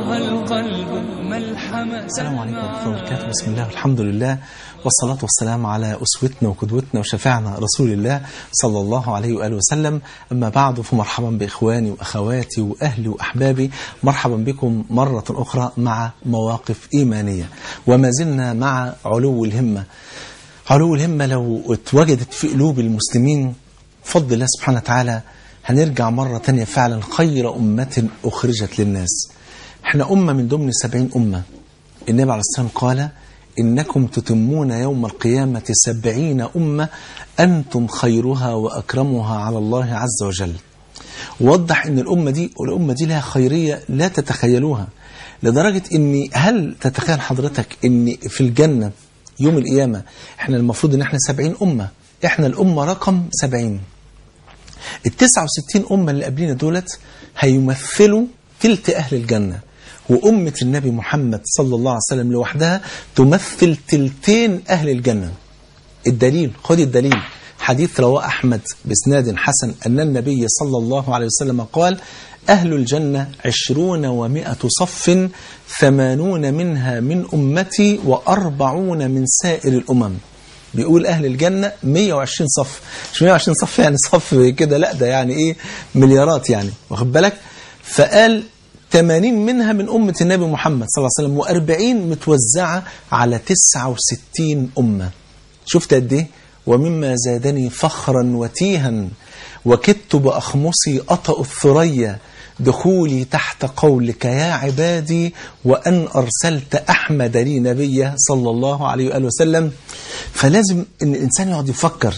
طه القلب ملحمة السلام عليكم ورحمة الله وبركاته بسم الله والحمد لله والصلاة والسلام على أسوتنا وقدوتنا وشفاعنا رسول الله صلى الله عليه وآله وسلم أما بعد فمرحبا بإخواني وأخواتي وأهلي وأحبابي مرحبا بكم مرة أخرى مع مواقف إيمانية وما زلنا مع علو الهمة علو الهمة لو اتوجدت في قلوب المسلمين بفضل الله سبحانه وتعالى هنرجع مرة تانية فعلا خير أمة أخرجت للناس احنا أمة من ضمن سبعين أمة النبي عليه الصلاة والسلام قال إنكم تتمون يوم القيامة سبعين أمة أنتم خيرها وأكرمها على الله عز وجل ووضح أن الأمة دي والأمة دي لها خيرية لا تتخيلوها لدرجة أن هل تتخيل حضرتك أن في الجنة يوم القيامة احنا المفروض أن احنا سبعين أمة احنا الأمة رقم سبعين التسعة وستين أمة اللي قبلنا دولت هيمثلوا تلت أهل الجنة وأمة النبي محمد صلى الله عليه وسلم لوحدها تمثل تلتين أهل الجنة الدليل خد الدليل حديث رواه أحمد بسناد حسن أن النبي صلى الله عليه وسلم قال أهل الجنة عشرون ومائة صف ثمانون منها من أمتي وأربعون من سائر الأمم بيقول أهل الجنة 120 صف مش 120 صف يعني صف كده لا ده يعني إيه مليارات يعني واخد بالك فقال 80 منها من أمة النبي محمد صلى الله عليه وسلم و40 متوزعة على 69 أمة شفت قد إيه ومما زادني فخرا وتيها وكدت بأخمصي أطأ الثريا دخولي تحت قولك يا عبادي وأن أرسلت أحمد لي نبيا صلى الله عليه وآله وسلم فلازم أن الإنسان يقعد يفكر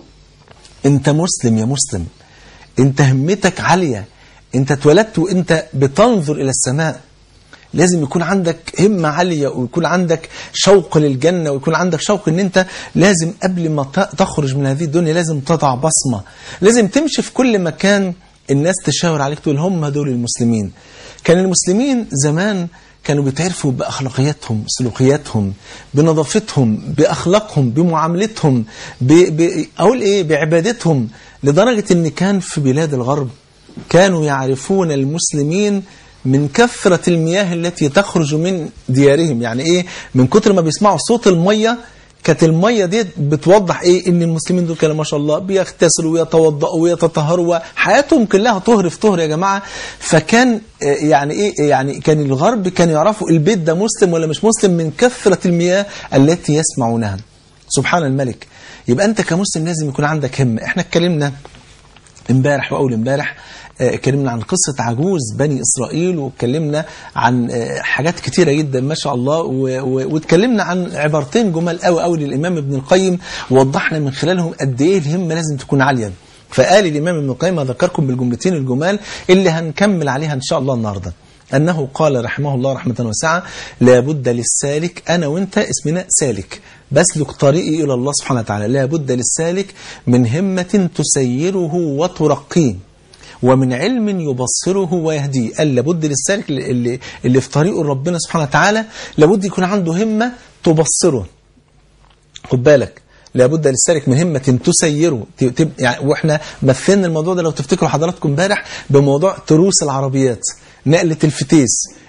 أنت مسلم يا مسلم أنت همتك عالية أنت اتولدت وأنت بتنظر إلى السماء لازم يكون عندك همة عالية ويكون عندك شوق للجنة ويكون عندك شوق ان انت لازم قبل ما تخرج من هذه الدنيا لازم تضع بصمة لازم تمشي في كل مكان الناس تشاور عليك تقول هم دول المسلمين كان المسلمين زمان كانوا بيتعرفوا بأخلاقياتهم سلوكياتهم بنظافتهم بأخلاقهم بمعاملتهم ب... ب... أقول إيه بعبادتهم لدرجة أن كان في بلاد الغرب كانوا يعرفون المسلمين من كثرة المياه التي تخرج من ديارهم يعني إيه من كتر ما بيسمعوا صوت المية كانت المية دي بتوضح إيه إن المسلمين دول كانوا ما شاء الله بيغتسلوا ويتوضأوا ويتطهروا حياتهم كلها طهر في طهر يا جماعة فكان يعني إيه يعني كان الغرب كانوا يعرفوا البيت ده مسلم ولا مش مسلم من كثرة المياه التي يسمعونها سبحان الملك يبقى أنت كمسلم لازم يكون عندك همة إحنا اتكلمنا امبارح وأول امبارح اتكلمنا عن قصة عجوز بني إسرائيل واتكلمنا عن حاجات كتيرة جدا ما شاء الله واتكلمنا عن عبارتين جمال قوي قوي للإمام ابن القيم ووضحنا من خلالهم قد إيه الهمة لازم تكون عالية فقال الإمام ابن القيم أذكركم بالجملتين الجمال اللي هنكمل عليها إن شاء الله النهاردة أنه قال رحمه الله رحمة واسعة لابد للسالك أنا وإنت اسمنا سالك بسلك طريقي إلى الله سبحانه وتعالى لابد للسالك من همة تسيره وترقيه ومن علم يبصره ويهديه قال لابد للسالك اللي, اللي في طريقه ربنا سبحانه وتعالى لابد يكون عنده همة تبصره خد بالك لابد للسالك من همة تسيره يعني واحنا مثلنا الموضوع ده لو تفتكروا حضراتكم امبارح بموضوع تروس العربيات نقلة الفتيس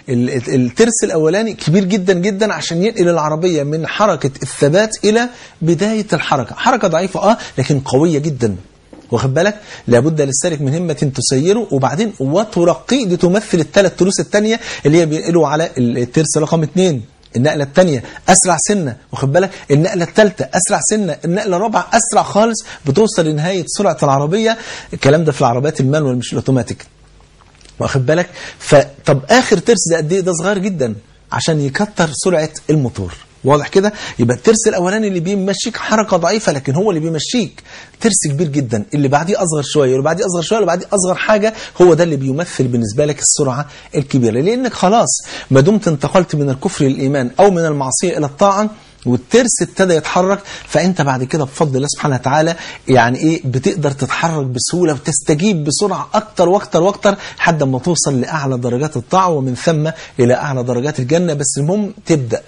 الترس الأولاني كبير جدا جدا عشان ينقل العربية من حركة الثبات إلى بداية الحركة حركة ضعيفة آه لكن قوية جدا واخد بالك لابد للسالك من همة تسيره وبعدين وترقيه دي تمثل الثلاث تروس الثانية اللي هي بينقلوا على الترس رقم اثنين النقلة الثانية أسرع سنة واخد بالك النقلة الثالثة أسرع سنة النقلة الرابعة أسرع خالص بتوصل لنهاية سرعة العربية الكلام ده في العربيات المانوال مش الأوتوماتيك واخد بالك فطب آخر ترس ده قد إيه ده صغير جدا عشان يكتر سرعة الموتور واضح كده يبقى الترس الاولاني اللي بيمشيك حركه ضعيفه لكن هو اللي بيمشيك ترس كبير جدا اللي بعديه اصغر شويه واللي بعديه اصغر شويه واللي بعديه اصغر حاجه هو ده اللي بيمثل بالنسبه لك السرعه الكبيره لانك خلاص ما دمت انتقلت من الكفر للايمان او من المعصيه الى الطاعه والترس ابتدى يتحرك فانت بعد كده بفضل الله سبحانه وتعالى يعني ايه بتقدر تتحرك بسهوله وتستجيب بسرعه اكتر واكتر واكتر لحد ما توصل لاعلى درجات الطاعه ومن ثم الى اعلى درجات الجنه بس المهم تبدا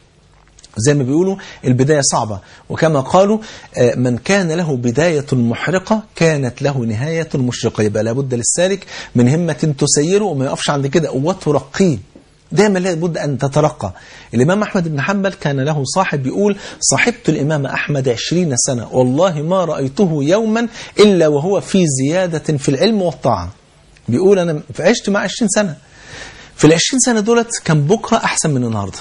زي ما بيقولوا البداية صعبة وكما قالوا من كان له بداية محرقة كانت له نهاية مشرقة يبقى لابد للسالك من همة تسيره وما يقفش عند كده وترقيه دائما لابد أن تترقى الإمام أحمد بن حنبل كان له صاحب بيقول صاحبت الإمام أحمد عشرين سنة والله ما رأيته يوما إلا وهو في زيادة في العلم والطاعة بيقول أنا عشت مع عشرين سنة في العشرين سنة دولت كان بكرة أحسن من النهاردة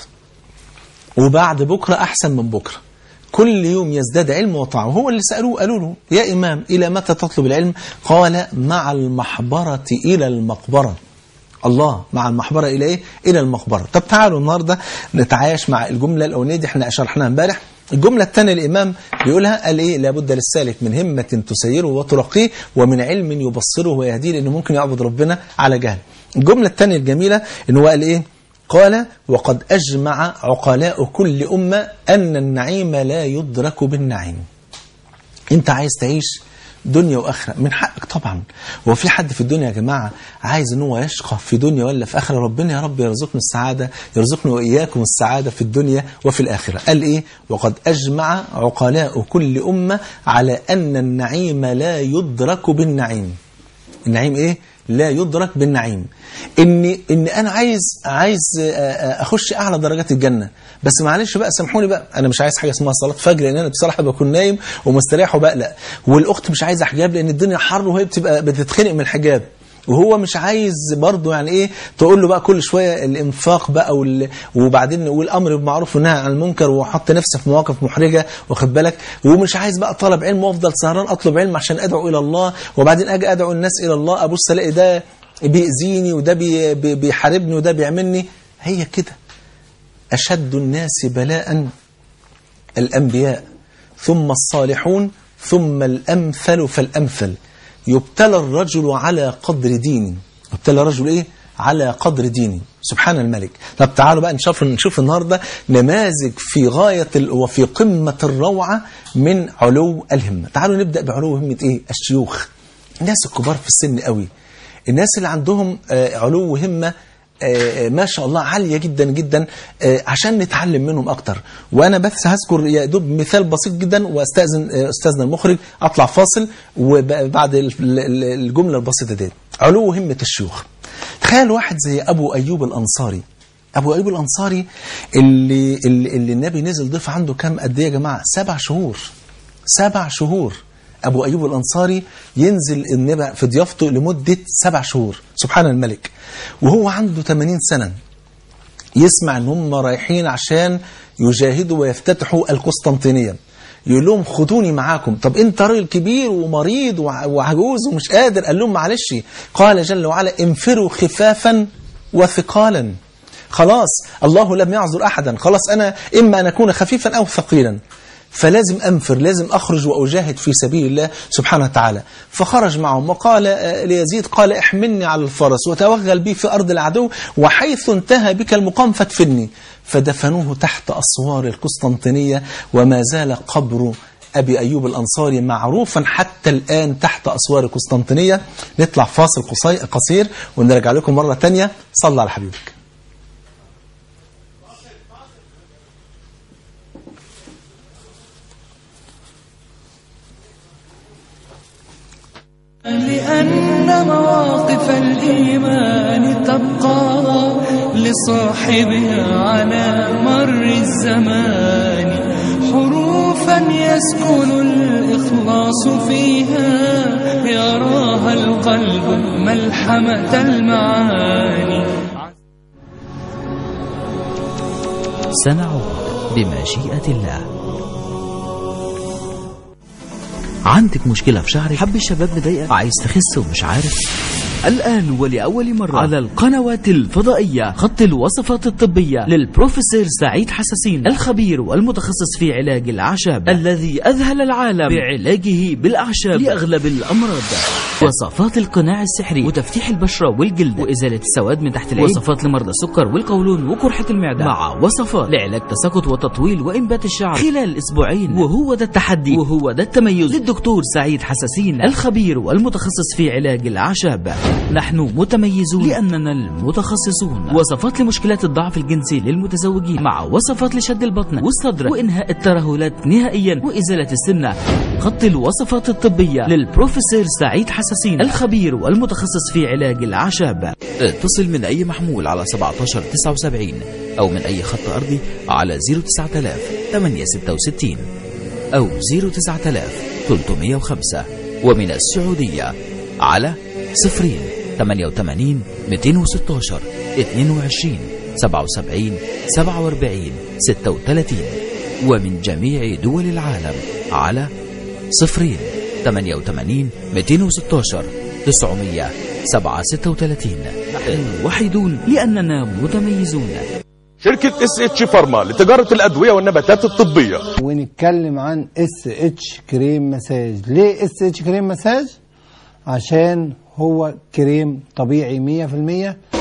وبعد بكرة أحسن من بكرة كل يوم يزداد علم وطاعة وهو اللي سألوه قالوا له يا إمام إلى متى تطلب العلم قال مع المحبرة إلى المقبرة الله مع المحبرة إلى إيه؟ إلى المقبرة طب تعالوا النهاردة نتعايش مع الجملة الأولانية دي احنا شرحناها امبارح الجملة الثانية الإمام بيقولها قال إيه لابد للسالك من همة تسيره وترقيه ومن علم يبصره ويهديه لأنه ممكن يعبد ربنا على جهل الجملة الثانية الجميلة إنه قال إيه قال وقد أجمع عقلاء كل أمة أن النعيم لا يدرك بالنعيم أنت عايز تعيش دنيا وآخرة من حقك طبعا هو في حد في الدنيا يا جماعة عايز ان هو يشقى في دنيا ولا في آخرة ربنا يا رب يرزقنا السعادة يرزقنا وإياكم السعادة في الدنيا وفي الآخرة قال إيه وقد أجمع عقلاء كل أمة على أن النعيم لا يدرك بالنعيم النعيم إيه لا يدرك بالنعيم ان ان انا عايز عايز اخش اعلى درجات الجنه بس معلش بقى سامحوني بقى انا مش عايز حاجه اسمها صلاه فجر لان انا بصراحه بكون نايم ومستريح وبقلق والاخت مش عايزه حجاب لان الدنيا حر وهي بتبقى بتتخنق من الحجاب وهو مش عايز برضه يعني ايه تقول له بقى كل شويه الانفاق بقى وال... وبعدين والامر بالمعروف والنهي عن المنكر وحط نفسه في مواقف محرجه واخد بالك ومش عايز بقى طلب علم وافضل سهران اطلب علم عشان ادعو الى الله وبعدين اجي ادعو الناس الى الله ابص الاقي ده بيأذيني وده بي... بي... بيحاربني وده بيعملني هي كده اشد الناس بلاء الانبياء ثم الصالحون ثم الامثل فالامثل يبتلى الرجل على قدر دينه يبتلى الرجل ايه على قدر دينه سبحان الملك طب تعالوا بقى نشوف نشوف النهارده نماذج في غايه ال... وفي قمه الروعه من علو الهمه تعالوا نبدا بعلو همه ايه الشيوخ الناس الكبار في السن قوي الناس اللي عندهم آه علو همه آه ما شاء الله عالية جدا جدا آه عشان نتعلم منهم أكتر وأنا بس هذكر يا دوب مثال بسيط جدا وأستأذن أستاذنا المخرج أطلع فاصل وبعد الجملة البسيطة دي علو همة الشيوخ تخيل واحد زي أبو أيوب الأنصاري أبو أيوب الأنصاري اللي, اللي, اللي النبي نزل ضيف عنده كام قد إيه يا جماعة سبع شهور سبع شهور أبو أيوب الأنصاري ينزل النبي في ضيافته لمدة سبع شهور سبحان الملك وهو عنده 80 سنة يسمع ان هم رايحين عشان يجاهدوا ويفتتحوا القسطنطينية يقول لهم خدوني معاكم طب انت راجل كبير ومريض وعجوز ومش قادر قال لهم معلش قال جل وعلا انفروا خفافا وثقالا خلاص الله لم يعذر أحدا خلاص أنا إما أن أكون خفيفا أو ثقيلا فلازم أنفر لازم أخرج وأجاهد في سبيل الله سبحانه وتعالى فخرج معهم وقال ليزيد قال احملني على الفرس وتوغل بي في أرض العدو وحيث انتهى بك المقام فادفني فدفنوه تحت أسوار القسطنطينية وما زال قبر أبي أيوب الأنصاري معروفا حتى الآن تحت أسوار القسطنطينية نطلع فاصل قصير ونرجع لكم مرة تانية صلى على حبيبك لأن مواقف الإيمان تبقى لصاحبها على مر الزمان حروفا يسكن الإخلاص فيها يراها القلب ملحمة المعاني سنعود بمشيئة الله عندك مشكلة في شعرك حب الشباب مضايقك عايز تخس ومش عارف الآن ولأول مرة على القنوات الفضائية خط الوصفات الطبية للبروفيسور سعيد حساسين الخبير والمتخصص في علاج الأعشاب الذي أذهل العالم بعلاجه بالأعشاب لأغلب الأمراض وصفات القناع السحري وتفتيح البشرة والجلد وإزالة السواد من تحت العين وصفات لمرضى السكر والقولون وقرحة المعدة مع وصفات لعلاج تساقط وتطويل وإنبات الشعر خلال أسبوعين وهو ده التحدي وهو ده التميز للدكتور سعيد حساسين الخبير والمتخصص في علاج الأعشاب نحن متميزون لأننا المتخصصون وصفات لمشكلات الضعف الجنسي للمتزوجين مع وصفات لشد البطن والصدر وإنهاء الترهلات نهائيا وإزالة السمنة خط الوصفات الطبية للبروفيسور سعيد حساسين الخبير والمتخصص في علاج الأعشاب اتصل من أي محمول على 1779 أو من أي خط أرضي على 09000 866 أو 09000 305 ومن السعودية على 0 88 216 22 77 47 36 ومن جميع دول العالم على 0 88 216 900 736 نحن وحيدون لأننا متميزون شركة اس اتش فارما لتجارة الأدوية والنباتات الطبية ونتكلم عن اس اتش كريم مساج ليه اس اتش كريم مساج عشان هو كريم طبيعي 100%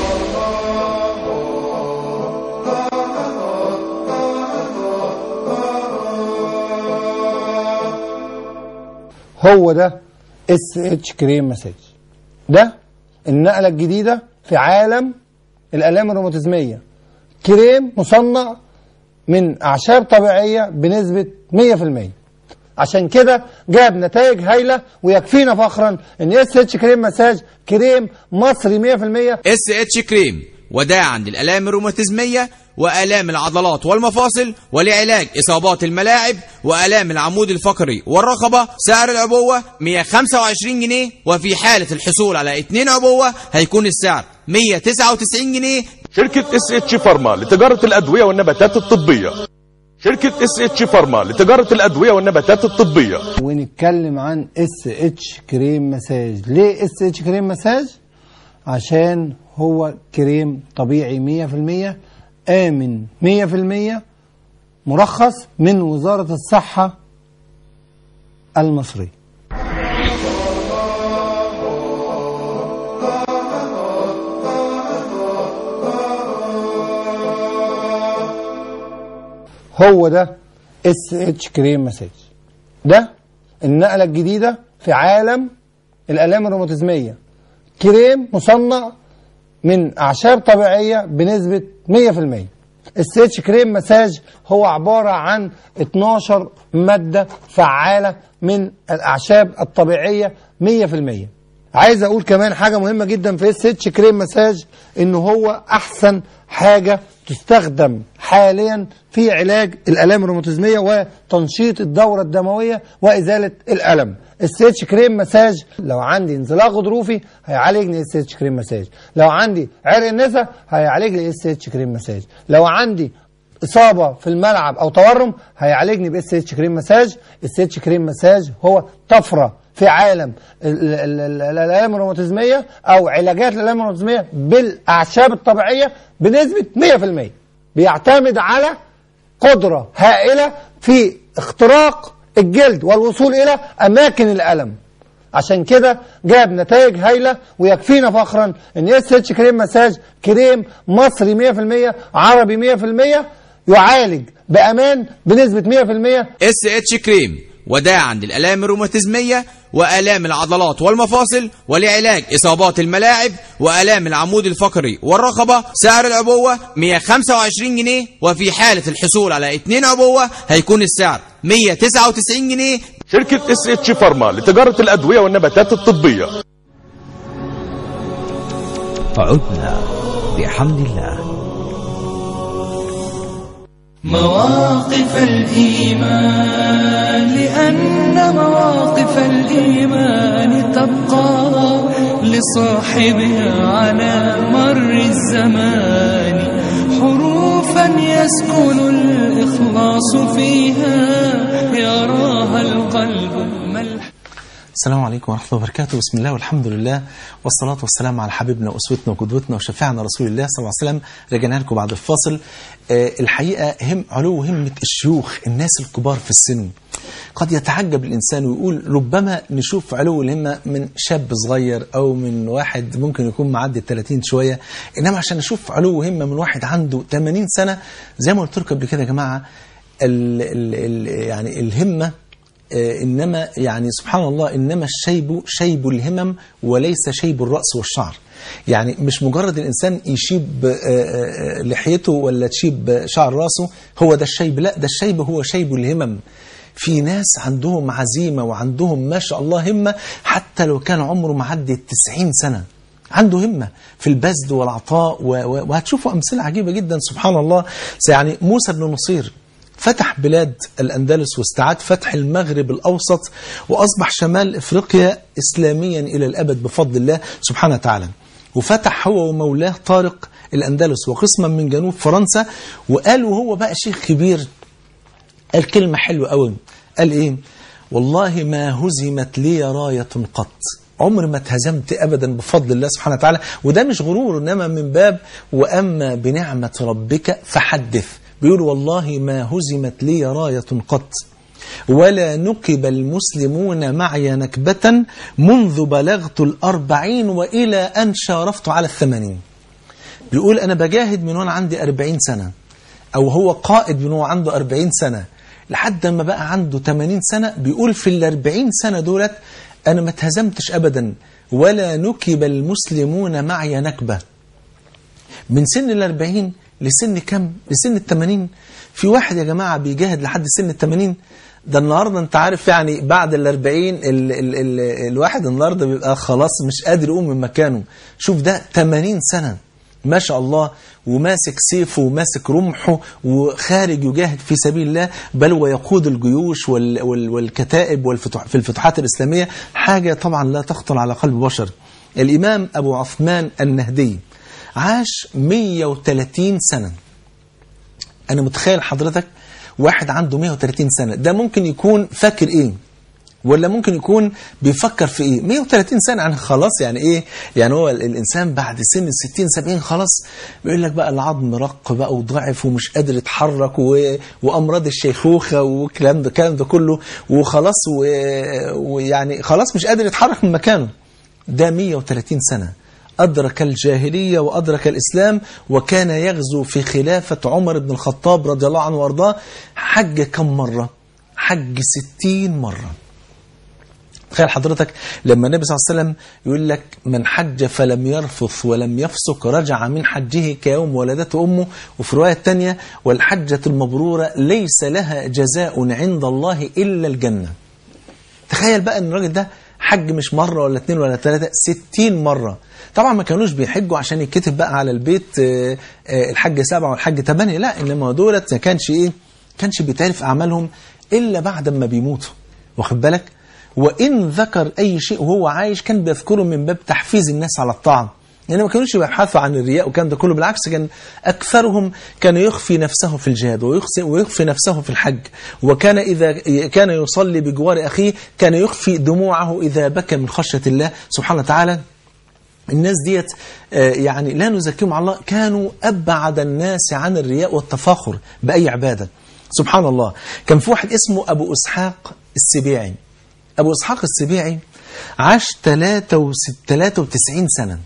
هو ده اس اتش كريم مساج ده النقله الجديده في عالم الالام الروماتيزميه كريم مصنع من اعشاب طبيعيه بنسبه 100% عشان كده جاب نتائج هايله ويكفينا فخرا ان اس اتش كريم مساج كريم مصري 100% اس اتش كريم وداعا للآلام الروماتيزمية وآلام العضلات والمفاصل ولعلاج إصابات الملاعب وآلام العمود الفقري والرقبة سعر العبوة 125 جنيه وفي حالة الحصول على 2 عبوة هيكون السعر 199 جنيه شركة اس اتش فارما لتجارة الأدوية والنباتات الطبية شركة اس اتش فارما لتجارة الأدوية والنباتات الطبية ونتكلم عن اس اتش كريم مساج ليه اس اتش كريم مساج عشان هو كريم طبيعي 100% آمن 100% مرخص من وزارة الصحة المصرية هو ده اس اتش كريم مساج ده النقلة الجديدة في عالم الآلام الروماتيزمية كريم مصنع من أعشاب طبيعية بنسبة 100% الس اتش كريم مساج هو عبارة عن 12 مادة فعالة من الأعشاب الطبيعية 100% عايز أقول كمان حاجة مهمة جدا في اس اتش كريم مساج إن هو أحسن حاجة تستخدم حاليا في علاج الآلام الروماتيزمية وتنشيط الدورة الدموية وإزالة الألم الس اتش كريم مساج لو عندي انزلاق غضروفي هيعالجني اس اتش كريم مساج لو عندي عرق النسا هيعالج لي اس اتش كريم مساج لو عندي اصابه في الملعب او تورم هيعالجني باس اتش كريم مساج اس اتش كريم مساج هو طفره في عالم ال- ال- ال- الالام الروماتيزميه او علاجات الالام الروماتيزميه بالاعشاب الطبيعيه بنسبه 100% بيعتمد على قدرة هائلة في اختراق الجلد والوصول إلى أماكن الألم عشان كده جاب نتائج هايلة ويكفينا فخرا ان اس اتش كريم مساج كريم مصري 100% عربي 100% يعالج بأمان بنسبة 100% اس اتش كريم وداعا للآلام الروماتيزمية وآلام العضلات والمفاصل ولعلاج إصابات الملاعب وآلام العمود الفقري والرقبة سعر العبوة 125 جنيه وفي حالة الحصول على 2 عبوة هيكون السعر 199 جنيه شركة اس اتش فارما لتجارة الأدوية والنباتات الطبية عدنا بحمد الله مواقف الإيمان لأن مواقف الإيمان تبقى لصاحبها على مر الزمان حروفا يسكن الإخلاص فيها يراها القلب ملح السلام عليكم ورحمة الله وبركاته بسم الله والحمد لله والصلاة والسلام على حبيبنا وأسوتنا وقدوتنا وشفيعنا رسول الله صلى الله عليه وسلم رجعنا لكم بعد الفاصل آه الحقيقة هم علو همة الشيوخ الناس الكبار في السن قد يتعجب الإنسان ويقول ربما نشوف علو الهمة من شاب صغير أو من واحد ممكن يكون معدي ال 30 شوية إنما عشان نشوف علو همة من واحد عنده 80 سنة زي ما قلت لكم قبل كده يا جماعة ال ال ال يعني الهمة آه، إنما يعني سبحان الله إنما الشيب شيب الهمم وليس شيب الرأس والشعر يعني مش مجرد الإنسان يشيب آه، آه، لحيته ولا تشيب شعر راسه هو ده الشيب لا ده الشيب هو شيب الهمم في ناس عندهم عزيمة وعندهم ما شاء الله همة حتى لو كان عمره معدي التسعين سنة عنده همة في البذل والعطاء و- و- وهتشوفوا أمثلة عجيبة جدا سبحان الله يعني موسى بن نصير فتح بلاد الأندلس واستعاد فتح المغرب الأوسط وأصبح شمال إفريقيا إسلاميا إلى الأبد بفضل الله سبحانه وتعالى وفتح هو ومولاه طارق الأندلس وقسما من جنوب فرنسا وقال وهو بقى شيخ كبير قال كلمة حلوة قوي قال إيه والله ما هزمت لي راية قط عمر ما اتهزمت أبدا بفضل الله سبحانه وتعالى وده مش غرور إنما من باب وأما بنعمة ربك فحدث بيقول والله ما هزمت لي راية قط ولا نكب المسلمون معي نكبة منذ بلغت الأربعين وإلى أن شارفت على الثمانين بيقول أنا بجاهد من وأنا عندي أربعين سنة أو هو قائد من هو عنده أربعين سنة لحد ما بقى عنده 80 سنة بيقول في الأربعين سنة دولت أنا ما اتهزمتش أبدا ولا نكب المسلمون معي نكبة من سن الأربعين لسن كم؟ لسن الثمانين في واحد يا جماعة بيجاهد لحد سن الثمانين ده النهاردة انت عارف يعني بعد الأربعين ال ال ال الواحد النهاردة بيبقى خلاص مش قادر يقوم من مكانه شوف ده 80 سنة ما شاء الله وماسك سيفه وماسك رمحه وخارج يجاهد في سبيل الله بل ويقود الجيوش وال وال والكتائب والفتح في الفتوحات الإسلامية حاجة طبعا لا تخطر على قلب بشر الإمام أبو عثمان النهدي عاش 130 سنة أنا متخيل حضرتك واحد عنده 130 سنة ده ممكن يكون فاكر إيه ولا ممكن يكون بيفكر في ايه 130 سنة يعني خلاص يعني ايه يعني هو الانسان بعد سن 60 70 خلاص بيقول لك بقى العظم رق بقى وضعف ومش قادر يتحرك و... وامراض الشيخوخة والكلام ده الكلام ده كله وخلاص و... ويعني خلاص مش قادر يتحرك من مكانه ده 130 سنة أدرك الجاهلية وأدرك الإسلام وكان يغزو في خلافة عمر بن الخطاب رضي الله عنه وارضاه حج كم مرة حج 60 مرة تخيل حضرتك لما النبي صلى الله عليه وسلم يقول لك من حج فلم يرفث ولم يفسق رجع من حجه كيوم ولدته أمه وفي رواية تانية والحجة المبرورة ليس لها جزاء عند الله إلا الجنة تخيل بقى ان الراجل ده حج مش مرة ولا اتنين ولا تلاتة ستين مرة طبعا ما كانوش بيحجوا عشان يتكتب بقى على البيت آه، آه، الحج سبعة والحج تمانية لا انما دولت ما كانش ايه كانش بيتعرف اعمالهم الا بعد ما بيموتوا واخد بالك وان ذكر اي شيء وهو عايش كان بيذكره من باب تحفيز الناس على الطاعه يعني ما كانوش بيبحثوا عن الرياء والكلام ده كله بالعكس كان اكثرهم كان يخفي نفسه في الجهاد ويخفي, ويخفي نفسه في الحج وكان اذا كان يصلي بجوار اخيه كان يخفي دموعه اذا بكى من خشيه الله سبحانه وتعالى الناس ديت آه، يعني لا نزكيهم على الله كانوا أبعد الناس عن الرياء والتفاخر بأي عبادة سبحان الله كان في واحد اسمه أبو إسحاق السبيعي أبو إسحاق السبيعي عاش 93 سنة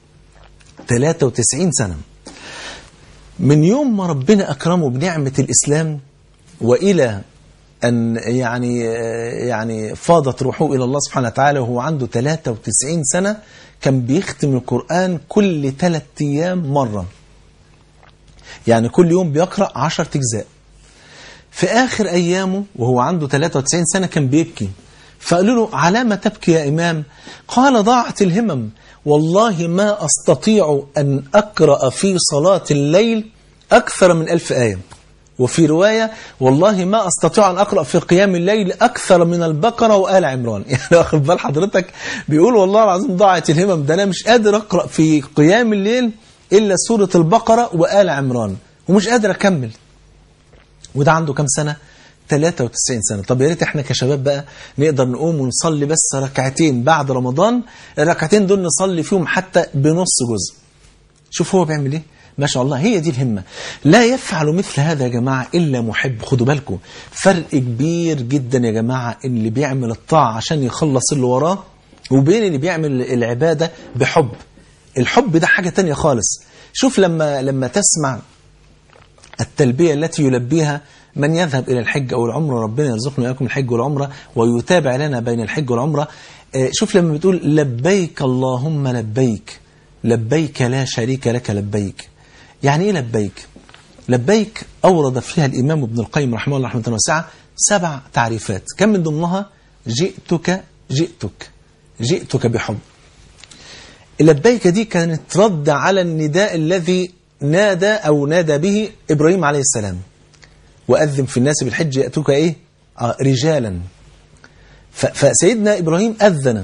93 سنة من يوم ما ربنا أكرمه بنعمة الإسلام وإلى أن يعني يعني فاضت روحه إلى الله سبحانه وتعالى وهو عنده 93 سنة كان بيختم القرآن كل ثلاث أيام مرة يعني كل يوم بيقرأ 10 أجزاء في آخر أيامه وهو عنده 93 سنة كان بيبكي فقالوا له على ما تبكي يا إمام قال ضاعت الهمم والله ما أستطيع أن أقرأ في صلاة الليل أكثر من ألف آية وفي رواية والله ما أستطيع أن أقرأ في قيام الليل أكثر من البقرة وآل عمران يعني واخد بال حضرتك بيقول والله العظيم ضاعت الهمم ده أنا مش قادر أقرأ في قيام الليل إلا سورة البقرة وآل عمران ومش قادر أكمل وده عنده كام سنة 93 سنة طب يا ريت احنا كشباب بقى نقدر نقوم ونصلي بس ركعتين بعد رمضان الركعتين دول نصلي فيهم حتى بنص جزء شوف هو بيعمل ايه ما شاء الله هي دي الهمة لا يفعل مثل هذا يا جماعة إلا محب خدوا بالكم فرق كبير جدا يا جماعة إن اللي بيعمل الطاعة عشان يخلص اللي وراه وبين اللي بيعمل العبادة بحب الحب ده حاجة تانية خالص شوف لما لما تسمع التلبية التي يلبيها من يذهب إلى الحج أو العمرة ربنا يرزقنا وإياكم الحج والعمرة ويتابع لنا بين الحج والعمرة آه، شوف لما بتقول لبيك اللهم لبيك لبيك لا شريك لك لبيك يعني إيه لبيك لبيك أورد فيها الإمام ابن القيم رحمه الله رحمة واسعة سبع تعريفات كم من ضمنها جئتك جئتك جئتك بحب اللبيك دي كانت رد على النداء الذي نادى أو نادى به إبراهيم عليه السلام وأذن في الناس بالحج يأتوك إيه آه رجالا ف- فسيدنا إبراهيم أذن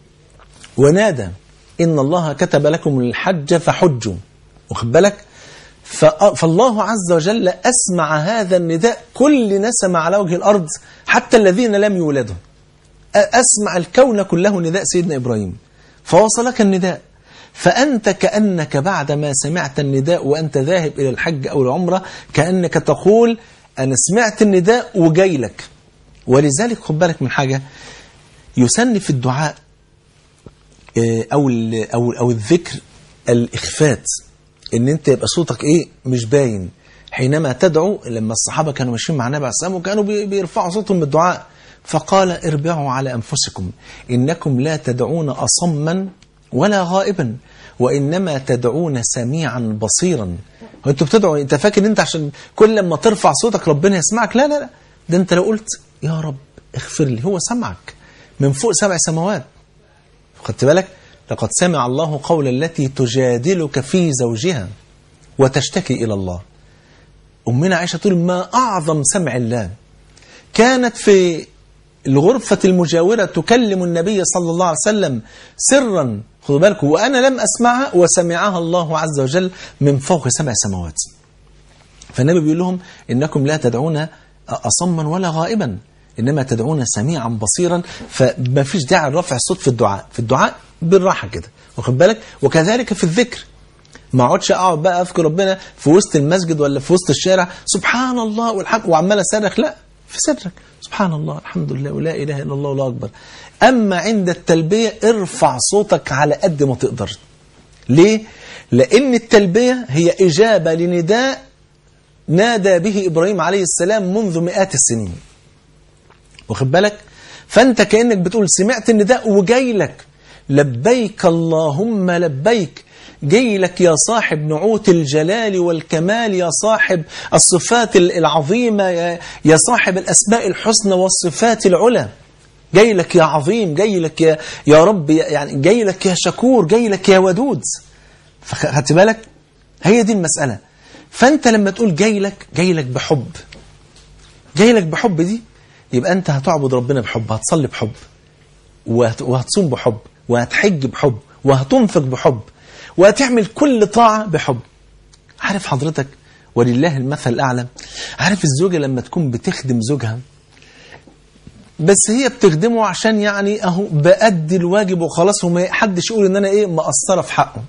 ونادى إن الله كتب لكم الحج فحجوا واخد بالك ف- فالله عز وجل أسمع هذا النداء كل نسمة على وجه الأرض حتى الذين لم يولدوا أ- أسمع الكون كله نداء سيدنا إبراهيم فوصلك النداء فأنت كأنك بعدما سمعت النداء وأنت ذاهب إلى الحج أو العمرة كأنك تقول أنا سمعت النداء وجاي لك ولذلك خد بالك من حاجة يسن في الدعاء آه، أو ال- أو أو الذكر الإخفات إن أنت يبقى صوتك إيه مش باين حينما تدعو لما الصحابة كانوا ماشيين مع النبي عليه السلام وكانوا بي- بيرفعوا صوتهم بالدعاء فقال اربعوا على أنفسكم إنكم لا تدعون أصما ولا غائبا وإنما تدعون سميعا بصيرا وانتوا بتدعوا انت فاكر انت عشان كل لما ترفع صوتك ربنا يسمعك لا لا لا ده انت لو قلت يا رب اغفر لي هو سمعك من فوق سبع سماوات خدت بالك لقد سمع الله قول التي تجادلك في زوجها وتشتكي إلى الله أمنا عائشة تقول ما أعظم سمع الله كانت في الغرفة المجاورة تكلم النبي صلى الله عليه وسلم سرا خدوا بالكم وأنا لم أسمعها وسمعها الله عز وجل من فوق سبع سماوات فالنبي بيقول لهم إنكم لا تدعون أصما ولا غائبا إنما تدعون سميعا بصيرا فما فيش داعي لرفع الصوت في الدعاء في الدعاء بالراحة كده واخد بالك وكذلك في الذكر ما اقعدش اقعد بقى اذكر ربنا في وسط المسجد ولا في وسط الشارع سبحان الله والحمد وعمال اصرخ لا في سرك سبحان الله الحمد لله ولا اله الا الله ولا اكبر اما عند التلبيه ارفع صوتك على قد ما تقدر ليه لان التلبيه هي اجابه لنداء نادى به ابراهيم عليه السلام منذ مئات السنين واخد بالك فانت كانك بتقول سمعت النداء وجاي لك لبيك اللهم لبيك جاي لك يا صاحب نعوت الجلال والكمال يا صاحب الصفات العظيمة يا, يا صاحب الأسماء الحسنى والصفات العلى جاي لك يا عظيم جاي لك يا, يا رب يعني جاي لك يا شكور جاي لك يا ودود خدت بالك هي دي المسألة فأنت لما تقول جاي لك جاي لك بحب جاي لك بحب دي يبقى أنت هتعبد ربنا بحب هتصلي بحب وهت- وهتصوم بحب وهتحج بحب وهتنفق بحب وهتعمل كل طاعة بحب عارف حضرتك ولله المثل الأعلى عارف الزوجة لما تكون بتخدم زوجها بس هي بتخدمه عشان يعني اهو بأدي الواجب وخلاص وما حدش يقول ان انا ايه مقصره في حقه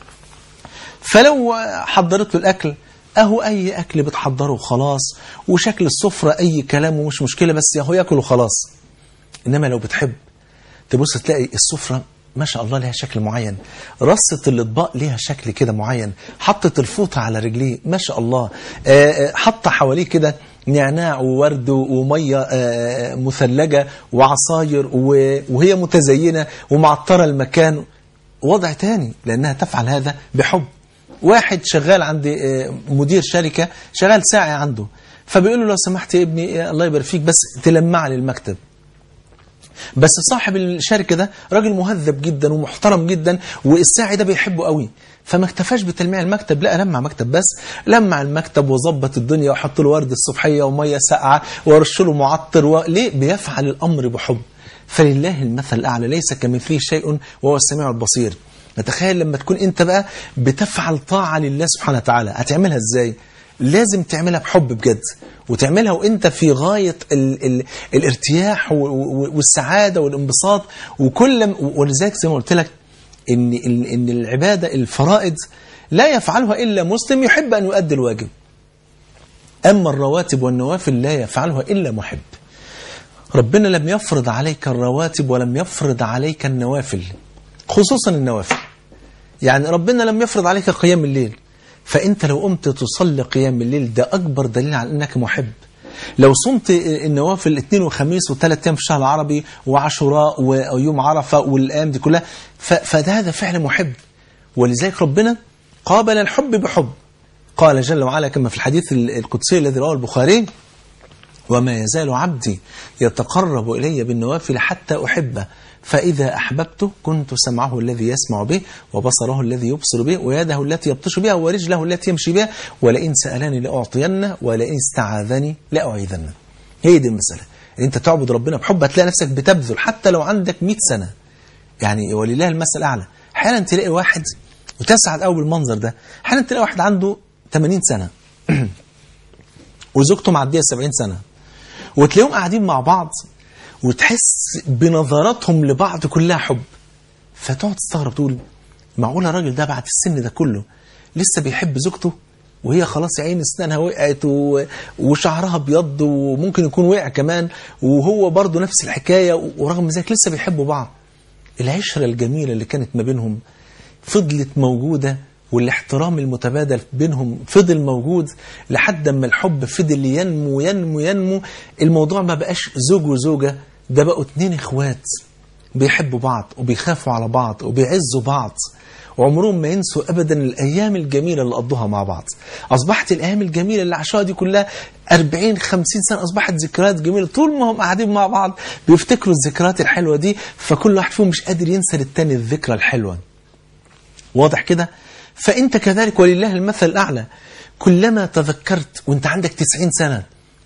فلو حضرت له الاكل اهو اي اكل بتحضره وخلاص وشكل السفره اي كلام ومش مشكله بس اهو ياكل وخلاص انما لو بتحب تبص تلاقي السفره ما شاء الله لها شكل معين رصة الأطباق ليها شكل كده معين حطت الفوطة على رجليه ما شاء الله آه، آه، حط حواليه كده نعناع وورد ومية آه، مثلجة وعصاير و- وهي متزينة ومعطرة المكان وضع تاني لأنها تفعل هذا بحب واحد شغال عند آه، مدير شركة شغال ساعي عنده فبيقول له لو سمحت يا ابني آه، الله يبارك فيك بس تلمع لي المكتب بس صاحب الشركة ده راجل مهذب جدا ومحترم جدا والساعي ده بيحبه قوي فما اكتفاش بتلميع المكتب لا لمع مكتب بس لمع المكتب وظبط الدنيا وحط له ورد الصبحية ومية ساقعة ورش له معطر و... ليه بيفعل الأمر بحب فلله المثل الأعلى ليس كمثله شيء وهو السميع البصير نتخيل لما تكون انت بقى بتفعل طاعة لله سبحانه وتعالى هتعملها ازاي لازم تعملها بحب بجد وتعملها وانت في غاية ال ال الارتياح و- و- والسعادة والانبساط وكل م- ولذلك زي ما قلت لك ان ال- ان العبادة الفرائض لا يفعلها الا مسلم يحب ان يؤدي الواجب اما الرواتب والنوافل لا يفعلها الا محب ربنا لم يفرض عليك الرواتب ولم يفرض عليك النوافل خصوصا النوافل يعني ربنا لم يفرض عليك قيام الليل فأنت لو قمت تصلي قيام الليل ده أكبر دليل على أنك محب لو صمت النوافل الاثنين وخميس وثلاث أيام في الشهر العربي وعاشوراء ويوم عرفة والأيام دي كلها ف- فده هذا فعل محب ولذلك ربنا قابل الحب بحب قال جل وعلا كما في الحديث القدسي الذي رواه البخاري وما يزال عبدي يتقرب إلي بالنوافل حتى أحبه فإذا أحببته كنت سمعه الذي يسمع به وبصره الذي يبصر به ويده التي يبطش بها ورجله التي يمشي بها ولئن سألني لأعطينه ولئن استعاذني لأعيذنه هي دي المسألة إن أنت تعبد ربنا بحب هتلاقي نفسك بتبذل حتى لو عندك 100 سنة يعني ولله المثل الأعلى أحيانا تلاقي واحد وتسعد قوي بالمنظر ده أحيانا تلاقي واحد عنده 80 سنة وزوجته معدية 70 سنة وتلاقيهم قاعدين مع بعض وتحس بنظراتهم لبعض كلها حب فتقعد تستغرب تقول معقول الراجل ده بعد السن ده كله لسه بيحب زوجته وهي خلاص يا عيني اسنانها وقعت و... وشعرها ابيض وممكن يكون وقع كمان وهو برضه نفس الحكايه ورغم ذلك لسه بيحبوا بعض العشره الجميله اللي كانت ما بينهم فضلت موجوده والاحترام المتبادل بينهم فضل موجود لحد ما الحب فضل ينمو ينمو ينمو الموضوع ما بقاش زوج وزوجة ده بقوا اتنين اخوات بيحبوا بعض وبيخافوا على بعض وبيعزوا بعض وعمرهم ما ينسوا ابدا الايام الجميله اللي قضوها مع بعض اصبحت الايام الجميله اللي عاشوها دي كلها 40 50 سنه اصبحت ذكريات جميله طول ما هم قاعدين مع بعض بيفتكروا الذكريات الحلوه دي فكل واحد فيهم مش قادر ينسى للتاني الذكرى الحلوه واضح كده فأنت كذلك ولله المثل الأعلى كلما تذكرت وانت عندك تسعين سنة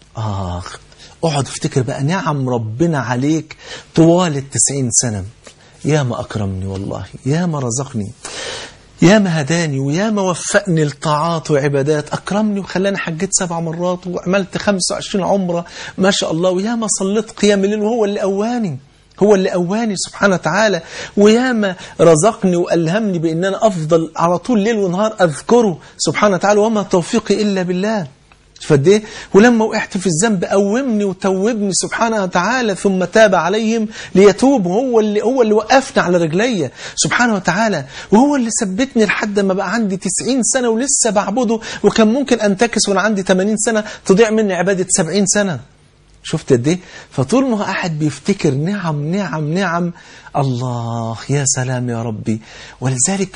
آخ اقعد افتكر بقى نعم ربنا عليك طوال التسعين سنة يا ما أكرمني والله يا ما رزقني يا ما هداني ويا ما وفقني لطاعات وعبادات أكرمني وخلاني حجيت سبع مرات وعملت 25 عمرة ما شاء الله ويا ما صليت قيام الليل وهو اللي قواني هو اللي قواني سبحانه وتعالى وياما رزقني وألهمني بأن أنا أفضل على طول ليل ونهار أذكره سبحانه وتعالى وما توفيقي إلا بالله فديه ولما وقعت في الذنب قومني وتوبني سبحانه وتعالى ثم تاب عليهم ليتوبوا هو اللي هو اللي وقفني على رجلي سبحانه وتعالى وهو اللي ثبتني لحد ما بقى عندي 90 سنة ولسه بعبده وكان ممكن أنتكس وأنا عندي 80 سنة تضيع مني عبادة 70 سنة شفت قد ايه فطول ما هو قاعد بيفتكر نعم نعم نعم الله يا سلام يا ربي ولذلك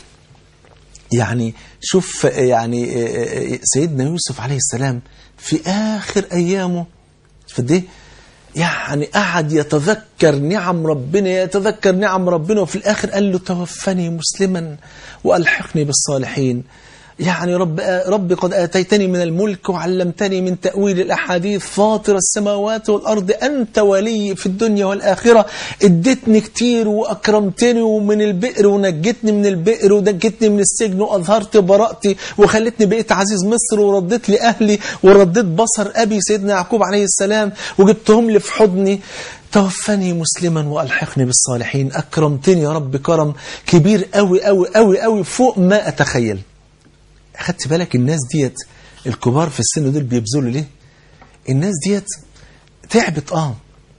يعني شوف يعني سيدنا يوسف عليه السلام في آخر أيامه قد ايه يعني قعد يتذكر نعم ربنا يتذكر نعم ربنا وفي الآخر قال له توفني مسلما وألحقني بالصالحين يعني رب رب قد آتيتني من الملك وعلمتني من تأويل الأحاديث فاطر السماوات والأرض أنت ولي في الدنيا والآخرة اديتني كتير وأكرمتني ومن البئر ونجتني من البئر ونجتني من السجن وأظهرت براءتي وخلتني بقيت عزيز مصر ورديت لي أهلي ورديت بصر أبي سيدنا يعقوب عليه السلام وجبتهم لي في حضني توفني مسلما والحقني بالصالحين اكرمتني يا رب كرم كبير قوي قوي قوي قوي فوق ما اتخيل اخدت بالك الناس ديت الكبار في السن دول بيبذلوا ليه الناس ديت تعبت اه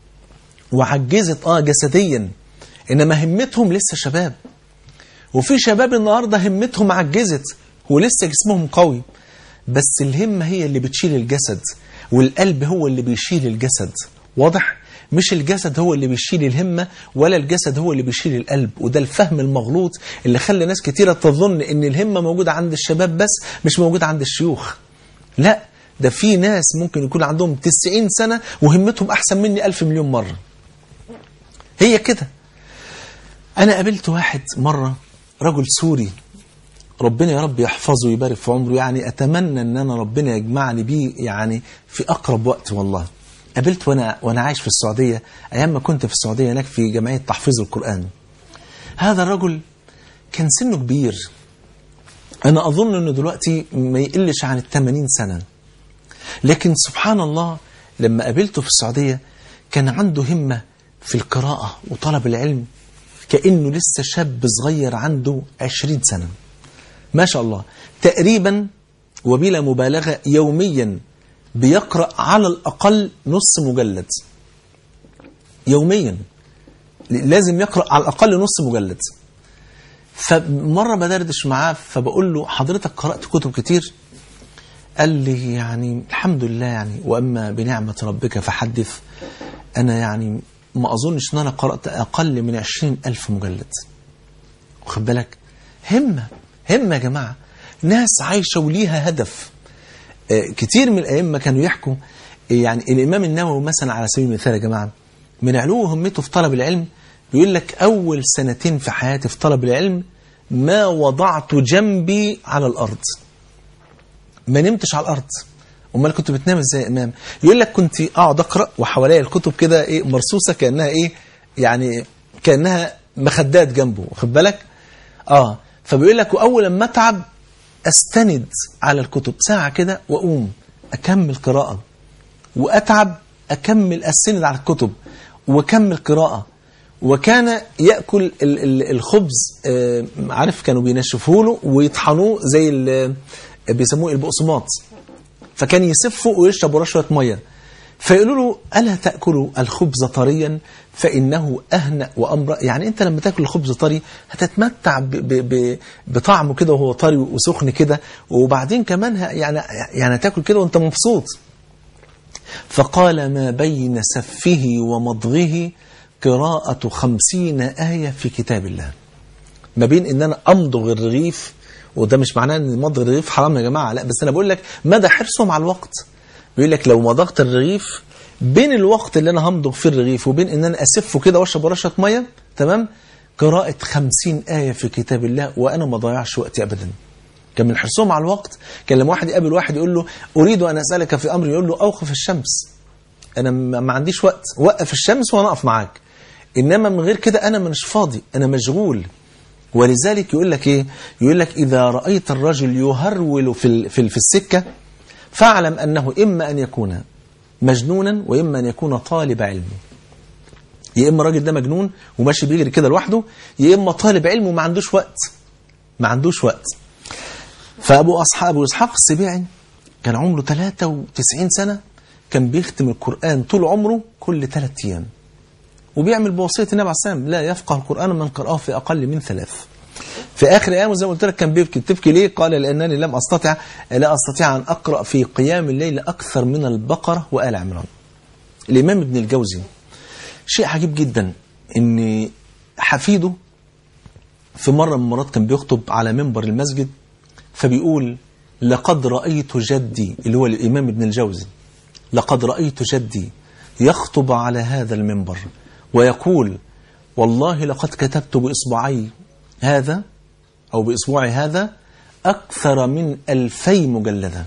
وعجزت اه جسديا انما همتهم لسه شباب وفي شباب النهارده همتهم عجزت ولسه جسمهم قوي بس الهمه هي اللي بتشيل الجسد والقلب هو اللي بيشيل الجسد واضح مش الجسد هو اللي بيشيل الهمة ولا الجسد هو اللي بيشيل القلب وده الفهم المغلوط اللي خلى ناس كتيرة تظن ان الهمة موجودة عند الشباب بس مش موجودة عند الشيوخ لا ده في ناس ممكن يكون عندهم 90 سنة وهمتهم أحسن مني ألف مليون مرة هي كده أنا قابلت واحد مرة رجل سوري ربنا يا رب يحفظه ويبارك في عمره يعني أتمنى أن أنا ربنا يجمعني بيه يعني في أقرب وقت والله قابلت وانا وانا عايش في السعوديه ايام ما كنت في السعوديه هناك في جمعيه تحفيظ القران هذا الرجل كان سنه كبير انا اظن انه دلوقتي ما يقلش عن ال 80 سنه لكن سبحان الله لما قابلته في السعوديه كان عنده همه في القراءه وطلب العلم كانه لسه شاب صغير عنده 20 سنه ما شاء الله تقريبا وبلا مبالغه يوميا بيقرأ على الأقل نص مجلد يوميا لازم يقرأ على الأقل نص مجلد فمرة بدردش معاه فبقول له حضرتك قرأت كتب كتير قال لي يعني الحمد لله يعني وأما بنعمة ربك فحدث أنا يعني ما أظنش أن أنا قرأت أقل من عشرين ألف مجلد واخد بالك همة همة يا جماعة ناس عايشة وليها هدف كتير من الأئمة كانوا يحكوا يعني الإمام النووي مثلا على سبيل المثال يا جماعة من علو همته في طلب العلم بيقول لك أول سنتين في حياتي في طلب العلم ما وضعت جنبي على الأرض ما نمتش على الأرض امال كنت بتنام ازاي يا امام يقول لك كنت اقعد اقرا وحواليا الكتب كده ايه مرصوصه كانها ايه يعني كانها مخدات جنبه واخد بالك اه فبيقول لك واول لما اتعب استند على الكتب ساعه كده واقوم اكمل قراءه واتعب اكمل استند على الكتب واكمل قراءه وكان ياكل ال- ال- الخبز آه، عارف كانوا بينشفوه له ويطحنوه زي ال- بيسموه البقسماط فكان يسفه ويشرب وراه شويه ميه فيقولوا له الا تاكل الخبز طريا فانه اهنأ وامر يعني انت لما تاكل الخبز طري هتتمتع ب ب ب بطعمه كده وهو طري وسخن كده وبعدين كمان ه- يعني يعني تاكل كده وانت مبسوط فقال ما بين سفه ومضغه قراءة خمسين آية في كتاب الله ما بين ان انا امضغ الرغيف وده مش معناه ان مضغ الرغيف حرام يا جماعه لا بس انا بقول لك مدى حرصهم على الوقت بيقول لك لو مضغت الرغيف بين الوقت اللي انا همضغ فيه الرغيف وبين ان انا اسفه كده واشرب ورشه ميه تمام قراءه خمسين ايه في كتاب الله وانا ما ضيعش وقتي ابدا كان من حرصهم على الوقت كان لما واحد يقابل واحد يقول له اريد ان اسالك في امر يقول له اوقف الشمس انا ما ما عنديش وقت وقف الشمس وانا اقف معاك انما من غير كده انا مش فاضي انا مشغول ولذلك يقول لك ايه يقول لك اذا رايت الرجل يهرول في ال- في ال- في السكه فاعلم انه اما ان يكون مجنونا واما ان يكون طالب علم يا اما الراجل ده مجنون وماشي بيجري كده لوحده يا اما طالب علم وما عندوش وقت ما عندوش وقت فابو اصحاب ابو اسحاق السبيعي كان عمره 93 سنه كان بيختم القران طول عمره كل ثلاث ايام وبيعمل بوصيه النبي عليه الصلاه والسلام لا يفقه القران من قراه في اقل من ثلاث في اخر ايامه زي ما قلت لك كان بيبكي تبكي ليه قال لانني لم استطع لا استطيع ان اقرا في قيام الليل اكثر من البقره وال عمران الامام ابن الجوزي شيء عجيب جدا ان حفيده في مره من المرات كان بيخطب على منبر المسجد فبيقول لقد رايت جدي اللي هو الامام ابن الجوزي لقد رايت جدي يخطب على هذا المنبر ويقول والله لقد كتبت باصبعي هذا او باصبعي هذا اكثر من ألفي مجلده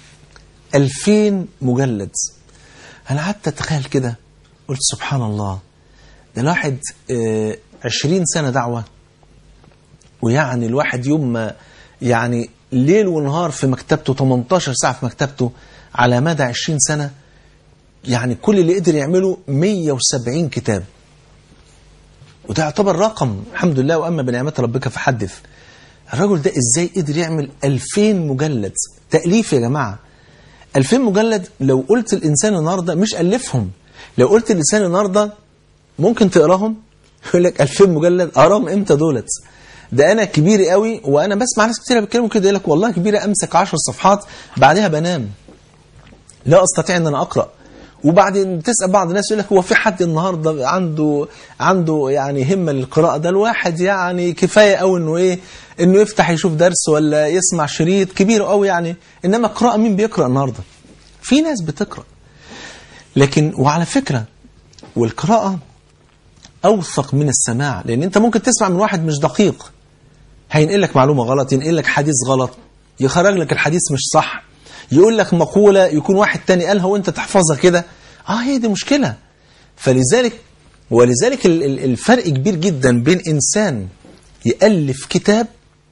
ألفين مجلد انا قعدت اتخيل كده قلت سبحان الله ده الواحد آه، عشرين سنة دعوة ويعني الواحد يوم ما يعني ليل ونهار في مكتبته 18 ساعة في مكتبته على مدى 20 سنة يعني كل اللي قدر يعمله 170 كتاب وده يعتبر رقم الحمد لله واما بنعمه ربك فحدث الرجل ده ازاي قدر يعمل 2000 مجلد تاليف يا جماعه 2000 مجلد لو قلت الانسان النهارده مش الفهم لو قلت الانسان النهارده ممكن تقراهم يقول لك 2000 مجلد اقراهم امتى دولت ده انا كبير قوي وانا بسمع ناس كتير بيتكلموا كده يقول لك والله كبيره امسك 10 صفحات بعدها بنام لا استطيع ان انا اقرا وبعدين تسال بعض الناس يقول لك هو في حد النهارده عنده عنده يعني همه للقراءه ده الواحد يعني كفايه قوي انه ايه انه يفتح يشوف درس ولا يسمع شريط كبير قوي يعني انما قراءه مين بيقرا النهارده في ناس بتقرا لكن وعلى فكره والقراءه اوثق من السماع لان انت ممكن تسمع من واحد مش دقيق هينقل لك معلومه غلط ينقل لك حديث غلط يخرج لك الحديث مش صح يقول لك مقولة يكون واحد تاني قالها وانت تحفظها كده اه هي دي مشكلة فلذلك ولذلك ال- ال- الفرق كبير جدا بين انسان يألف كتاب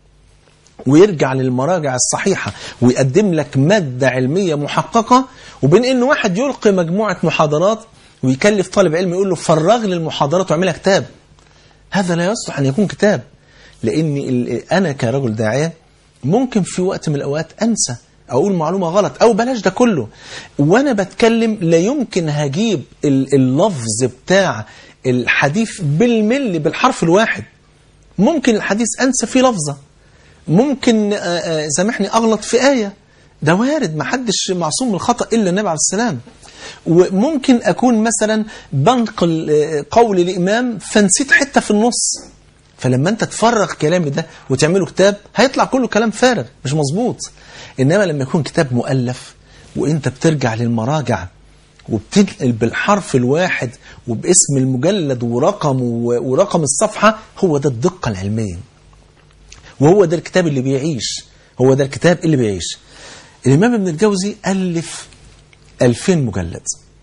ويرجع للمراجع الصحيحة ويقدم لك مادة علمية محققة وبين ان واحد يلقي مجموعة محاضرات ويكلف طالب علم يقول له فرغ لي المحاضرات واعملها كتاب هذا لا يصلح ان يكون كتاب لان ال- انا كرجل داعيه ممكن في وقت من الاوقات انسى اقول معلومه غلط او بلاش ده كله وانا بتكلم لا يمكن هجيب ال- اللفظ بتاع الحديث بالملي بالحرف الواحد ممكن الحديث انسى فيه لفظه ممكن آه، آه، سامحني اغلط في ايه ده وارد ما حدش معصوم من الخطا الا النبي عليه السلام وممكن اكون مثلا بنقل آه، قول الامام فنسيت حته في النص فلما انت تفرغ كلامي ده وتعمله كتاب هيطلع كله كلام فارغ مش مظبوط انما لما يكون كتاب مؤلف وانت بترجع للمراجع وبتنقل بالحرف الواحد وباسم المجلد ورقم و- ورقم الصفحة هو ده الدقة العلمية وهو ده الكتاب اللي بيعيش هو ده الكتاب اللي بيعيش الإمام ابن الجوزي ألف ألفين مجلد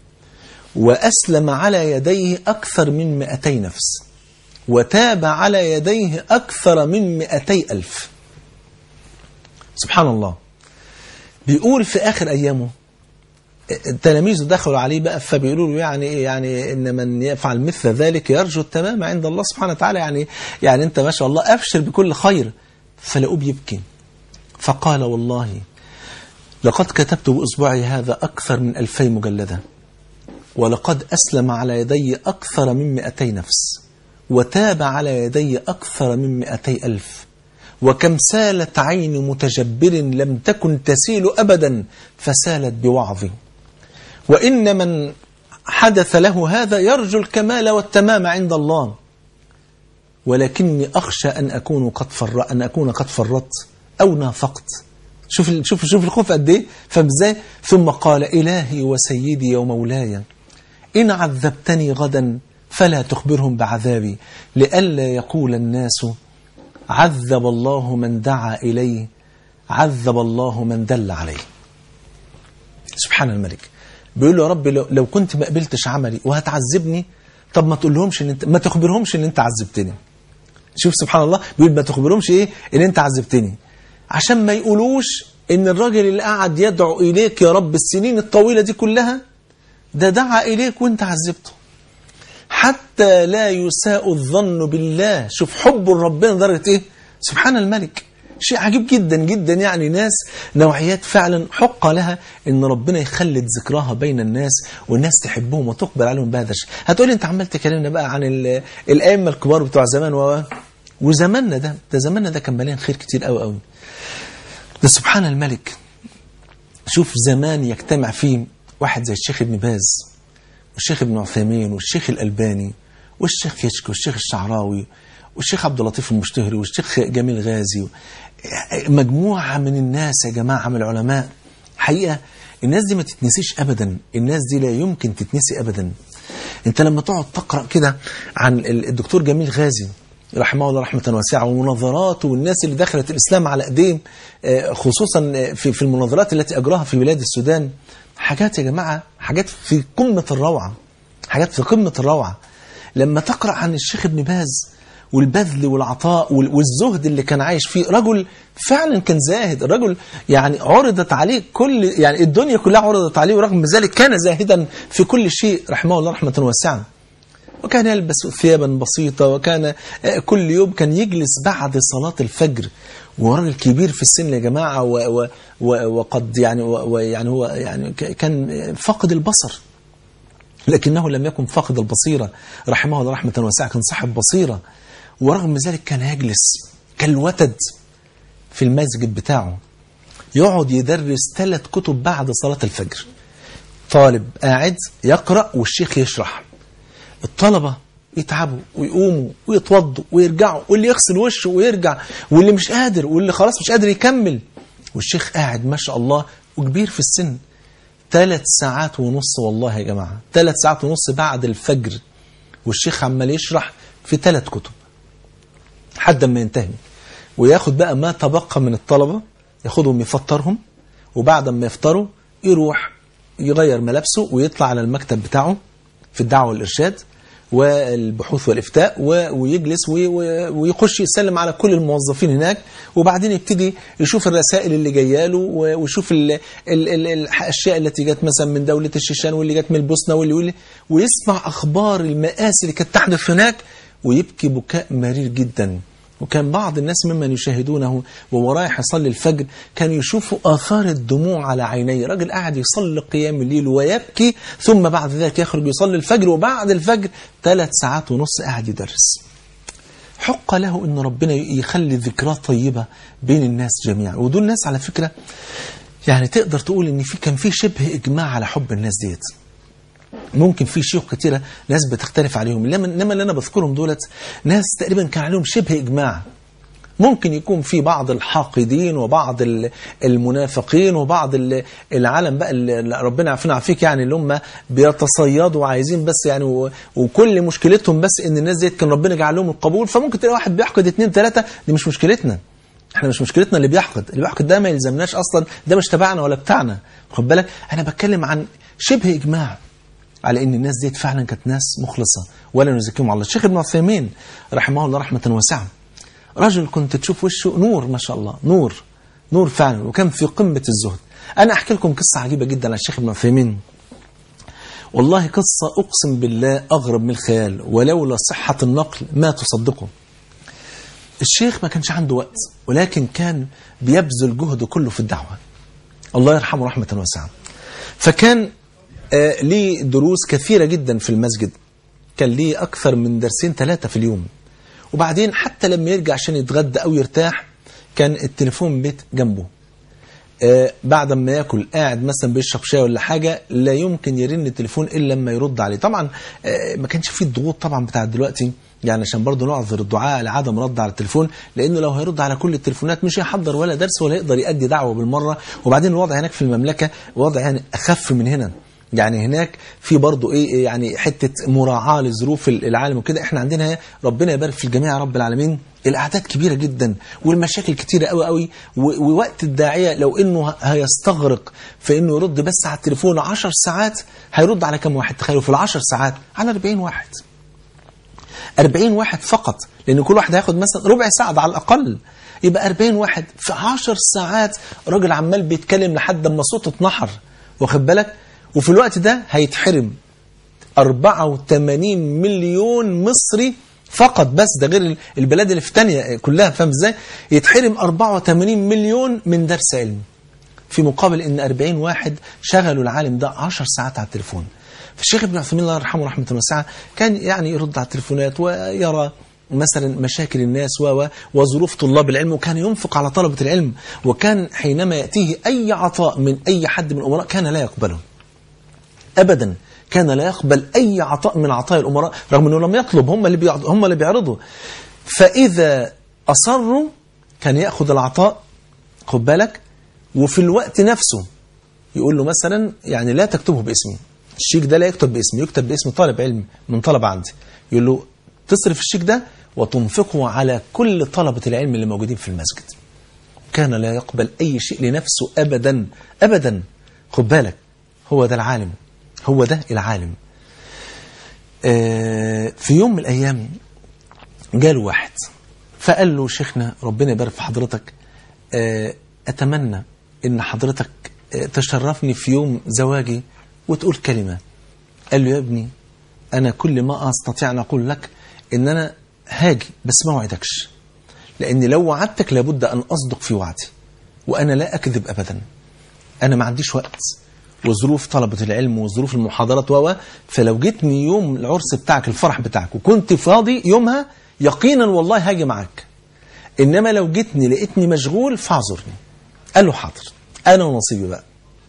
وأسلم على يديه أكثر من مئتي نفس وتاب على يديه أكثر من مئتي ألف سبحان الله بيقول في آخر أيامه تلاميذه دخلوا عليه بقى فبيقولوا له يعني ايه يعني ان من يفعل مثل ذلك يرجو التمام عند الله سبحانه وتعالى يعني يعني انت ما شاء الله ابشر بكل خير فلقوه بيبكي فقال والله لقد كتبت باسبوعي هذا اكثر من ألفي مجلده ولقد اسلم على يدي اكثر من مئتي نفس وتاب على يدي اكثر من مئتي الف وكم سالت عين متجبر لم تكن تسيل ابدا فسالت بوعظي وإن من حدث له هذا يرجو الكمال والتمام عند الله ولكني أخشى أن أكون قد فر أن أكون قد فرطت أو نافقت شوف ال- شوف شوف الخوف قد إيه فاهم إزاي ثم قال إلهي وسيدي ومولاي إن عذبتني غدا فلا تخبرهم بعذابي لئلا يقول الناس عذب الله من دعا إليه عذب الله من دل عليه سبحان الملك بيقول له يا رب لو, لو كنت ما قبلتش عملي وهتعذبني طب ما تقولهمش ان انت ما تخبرهمش ان انت عذبتني شوف سبحان الله بيقول ما تخبرهمش ايه ان انت عذبتني عشان ما يقولوش ان الراجل اللي قعد يدعو اليك يا رب السنين الطويله دي كلها ده دعا اليك وانت عذبته حتى لا يساء الظن بالله شوف حب ربنا درجه ايه سبحان الملك شيء عجيب جدا جدا يعني ناس نوعيات فعلا حق لها ان ربنا يخلد ذكراها بين الناس والناس تحبهم وتقبل عليهم بهذا الشيء هتقولي انت عمال تكلمنا بقى عن ال- الائمه الكبار بتوع زمان و وزماننا ده ده زماننا ده كان مليان خير كتير قوي قوي ده سبحان الملك شوف زمان يجتمع فيه واحد زي الشيخ ابن باز والشيخ ابن عثيمين والشيخ الألباني والشيخ كشك والشيخ الشعراوي والشيخ عبد اللطيف المشتهري والشيخ جميل غازي مجموعة من الناس يا جماعة من العلماء حقيقة الناس دي ما تتنسيش أبدا الناس دي لا يمكن تتنسي أبدا انت لما تقعد تقرأ كده عن ال- الدكتور جميل غازي رحمه الله رحمة واسعة ومناظراته والناس اللي دخلت الإسلام على أيديهم آه، خصوصا آه، في في المناظرات التي أجراها في بلاد السودان حاجات يا جماعة حاجات في قمة الروعة حاجات في قمة الروعة لما تقرأ عن الشيخ ابن باز والبذل والعطاء وال- والزهد اللي كان عايش فيه رجل فعلا كان زاهد الرجل يعني عرضت عليه كل يعني الدنيا كلها عرضت عليه ورغم ذلك كان زاهدا في كل شيء رحمه الله رحمة واسعة وكان يلبس ثيابا بسيطة وكان آه، كل يوم كان يجلس بعد صلاة الفجر وراجل كبير في السن يا جماعة و و و وقد يعني و ويعني هو يعني ك- كان فاقد البصر لكنه لم يكن فاقد البصيرة رحمه الله رحمة واسعة كان صاحب بصيرة ورغم ذلك كان يجلس كالوتد في المسجد بتاعه يقعد يدرس ثلاث كتب بعد صلاة الفجر طالب قاعد يقرأ والشيخ يشرح الطلبة يتعبوا ويقوموا ويتوضوا ويرجعوا واللي يغسل وشه ويرجع واللي مش قادر واللي خلاص مش قادر يكمل والشيخ قاعد ما شاء الله وكبير في السن ثلاث ساعات ونص والله يا جماعة ثلاث ساعات ونص بعد الفجر والشيخ عمال يشرح في ثلاث كتب حد ما ينتهي وياخد بقى ما تبقى من الطلبة ياخدهم يفطرهم وبعد ما يفطروا يروح يغير ملابسه ويطلع على المكتب بتاعه في الدعوة والإرشاد والبحوث والإفتاء و- ويجلس وي- وي- ويخش يسلم على كل الموظفين هناك وبعدين يبتدي يشوف الرسائل اللي جايه له و- ويشوف ال ال ال الأشياء التي جت مثلا من دولة الشيشان واللي جت من البوسنة واللي, واللي ويسمع أخبار المآسي اللي كانت تحدث هناك ويبكي بكاء مرير جدا وكان بعض الناس ممن يشاهدونه وهو رايح يصلي الفجر كان يشوفوا آثار الدموع على عينيه راجل قاعد يصلي قيام الليل ويبكي ثم بعد ذلك يخرج يصلي الفجر وبعد الفجر ثلاث ساعات ونص قاعد يدرس حق له ان ربنا يخلي ذكراه طيبه بين الناس جميعا ودول ناس على فكره يعني تقدر تقول ان في كان في شبه اجماع على حب الناس ديت ممكن في شيوخ كتيرة ناس بتختلف عليهم انما انما اللي انا بذكرهم دولت ناس تقريبا كان عليهم شبه اجماع ممكن يكون في بعض الحاقدين وبعض ال- المنافقين وبعض ال- العالم بقى اللي ربنا يعافينا فيك يعني اللي هم بيتصيدوا وعايزين بس يعني و- وكل مشكلتهم بس ان الناس ديت كان ربنا جعل لهم القبول فممكن تلاقي واحد بيحقد اتنين تلاته دي مش مشكلتنا احنا مش مشكلتنا اللي بيحقد اللي بيحقد ده ما يلزمناش اصلا ده مش تبعنا ولا بتاعنا خد بالك انا بتكلم عن شبه اجماع على ان الناس ديت فعلا كانت ناس مخلصه ولا نزكيهم على الله الشيخ ابن عثيمين رحمه الله رحمه واسعه رجل كنت تشوف وشه نور ما شاء الله نور نور فعلا وكان في قمه الزهد انا احكي لكم قصه عجيبه جدا عن الشيخ ابن عثيمين والله قصه اقسم بالله اغرب من الخيال ولولا صحه النقل ما تصدقه الشيخ ما كانش عنده وقت ولكن كان بيبذل جهده كله في الدعوه الله يرحمه رحمه واسعه فكان آه، ليه دروس كثيرة جدا في المسجد كان ليه أكثر من درسين ثلاثة في اليوم وبعدين حتى لما يرجع عشان يتغدى أو يرتاح كان التليفون بيت جنبه آه، بعد ما ياكل قاعد مثلا بيشرب شاي ولا حاجه لا يمكن يرن التليفون الا لما يرد عليه طبعا آه، ما كانش فيه الضغوط طبعا بتاع دلوقتي يعني عشان برضه نعذر الدعاء لعدم رد على التليفون لانه لو هيرد على كل التليفونات مش هيحضر ولا درس ولا يقدر يؤدي دعوه بالمره وبعدين الوضع هناك في المملكه وضع يعني اخف من هنا يعني هناك في برضه ايه يعني حته مراعاه لظروف العالم وكده احنا عندنا ربنا يبارك في الجميع يا رب العالمين الاعداد كبيره جدا والمشاكل كتيره قوي قوي و- ووقت الداعيه لو انه هيستغرق في انه يرد بس على التليفون 10 ساعات هيرد على كم واحد تخيلوا في العشر ساعات على 40 واحد 40 واحد فقط لان كل واحد هياخد مثلا ربع ساعه ده على الاقل يبقى 40 واحد في 10 ساعات راجل عمال بيتكلم لحد ما صوته اتنحر واخد بالك وفي الوقت ده هيتحرم 84 مليون مصري فقط بس ده غير البلاد اللي في تانية كلها فاهم ازاي يتحرم 84 مليون من درس علم في مقابل ان 40 واحد شغلوا العالم ده 10 ساعات على التليفون فالشيخ ابن عثيمين الله يرحمه رحمه واسعه كان يعني يرد على التليفونات ويرى مثلا مشاكل الناس و و- وظروف طلاب العلم وكان ينفق على طلبة العلم وكان حينما يأتيه أي عطاء من أي حد من الأمراء كان لا يقبله ابدا كان لا يقبل اي عطاء من عطاء الامراء رغم انه لم يطلب هم اللي بيعض- هم اللي بيعرضوا فاذا اصروا كان ياخذ العطاء خد بالك وفي الوقت نفسه يقول له مثلا يعني لا تكتبه باسمي الشيك ده لا يكتب باسمي يكتب باسم طالب علم من طلب عندي يقول له تصرف الشيك ده وتنفقه على كل طلبة العلم اللي موجودين في المسجد كان لا يقبل أي شيء لنفسه أبدا أبدا خد بالك هو ده العالم هو ده العالم آه، في يوم من الأيام جاله واحد فقال له شيخنا ربنا يبارك في حضرتك آه، أتمنى إن حضرتك آه، تشرفني في يوم زواجي وتقول كلمة قال له يا ابني أنا كل ما أستطيع أن أقول لك إن أنا هاجي بس ما وعدكش لأن لو وعدتك لابد أن أصدق في وعدي وأنا لا أكذب أبدا أنا ما عنديش وقت وظروف طلبة العلم وظروف المحاضرات و فلو جيتني يوم العرس بتاعك الفرح بتاعك وكنت فاضي يومها يقينا والله هاجي معاك إنما لو جيتني لقيتني مشغول فاعذرني قال له حاضر أنا ونصيبي بقى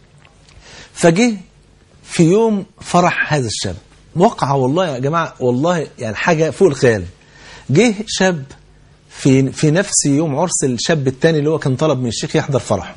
فجه في يوم فرح هذا الشاب وقع والله يا جماعة والله يعني حاجة فوق الخيال جه شاب في في نفس يوم عرس الشاب الثاني اللي هو كان طلب من الشيخ يحضر فرحه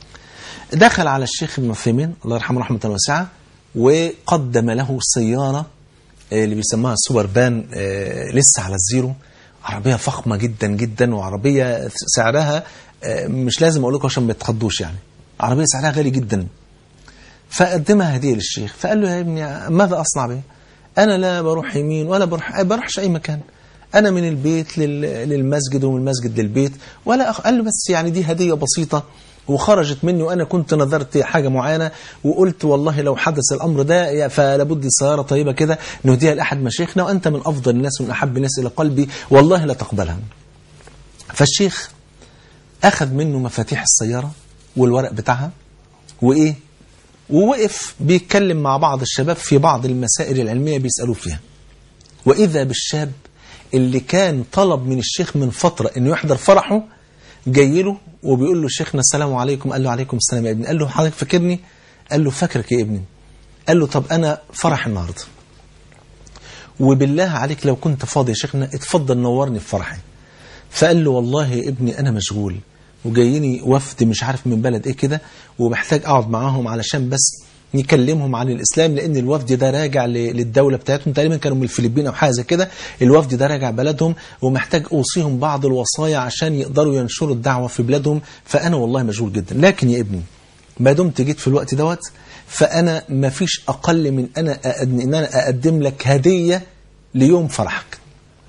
دخل على الشيخ ابن عثيمين الله يرحمه رحمة واسعة وقدم له سيارة آه، اللي بيسموها سوبر بان آه، لسه على الزيرو عربية فخمة جدا جدا وعربية سعرها آه، مش لازم أقول لكم عشان ما تتخضوش يعني عربية سعرها غالي جدا فقدمها هدية للشيخ فقال له يا ابني ماذا أصنع به أنا لا بروح يمين ولا بروح بروحش أي مكان أنا من البيت لل- للمسجد ومن المسجد للبيت ولا أخ... قال له بس يعني دي هدية بسيطة وخرجت مني وأنا كنت نذرت حاجة معينة وقلت والله لو حدث الأمر ده يا- فلابد سيارة طيبة كده نهديها لأحد مشايخنا وأنت من أفضل الناس ومن أحب الناس إلى قلبي والله لا تقبلها فالشيخ أخذ منه مفاتيح السيارة والورق بتاعها وإيه ووقف بيتكلم مع بعض الشباب في بعض المسائل العلمية بيسألوه فيها وإذا بالشاب اللي كان طلب من الشيخ من فترة إنه يحضر فرحه جاي له وبيقول له شيخنا السلام عليكم قال له عليكم السلام يا ابني قال له حضرتك فاكرني قال له فاكرك يا ابني قال له طب أنا فرح النهاردة وبالله عليك لو كنت فاضي يا شيخنا اتفضل نورني في فرحي فقال له والله يا ابني أنا مشغول وجايني وفد مش عارف من بلد إيه كده ومحتاج أقعد معاهم علشان بس نكلمهم عن الإسلام لأن الوفد ده راجع ل- للدولة بتاعتهم تقريبا كانوا من الفلبين أو حاجة زي كده الوفد ده راجع بلدهم ومحتاج أوصيهم بعض الوصايا عشان يقدروا ينشروا الدعوة في بلادهم فأنا والله مشغول جدا لكن يا ابني ما دمت جيت في الوقت دوت فأنا ما فيش أقل من أنا أقد- إن أنا أقدم لك هدية ليوم فرحك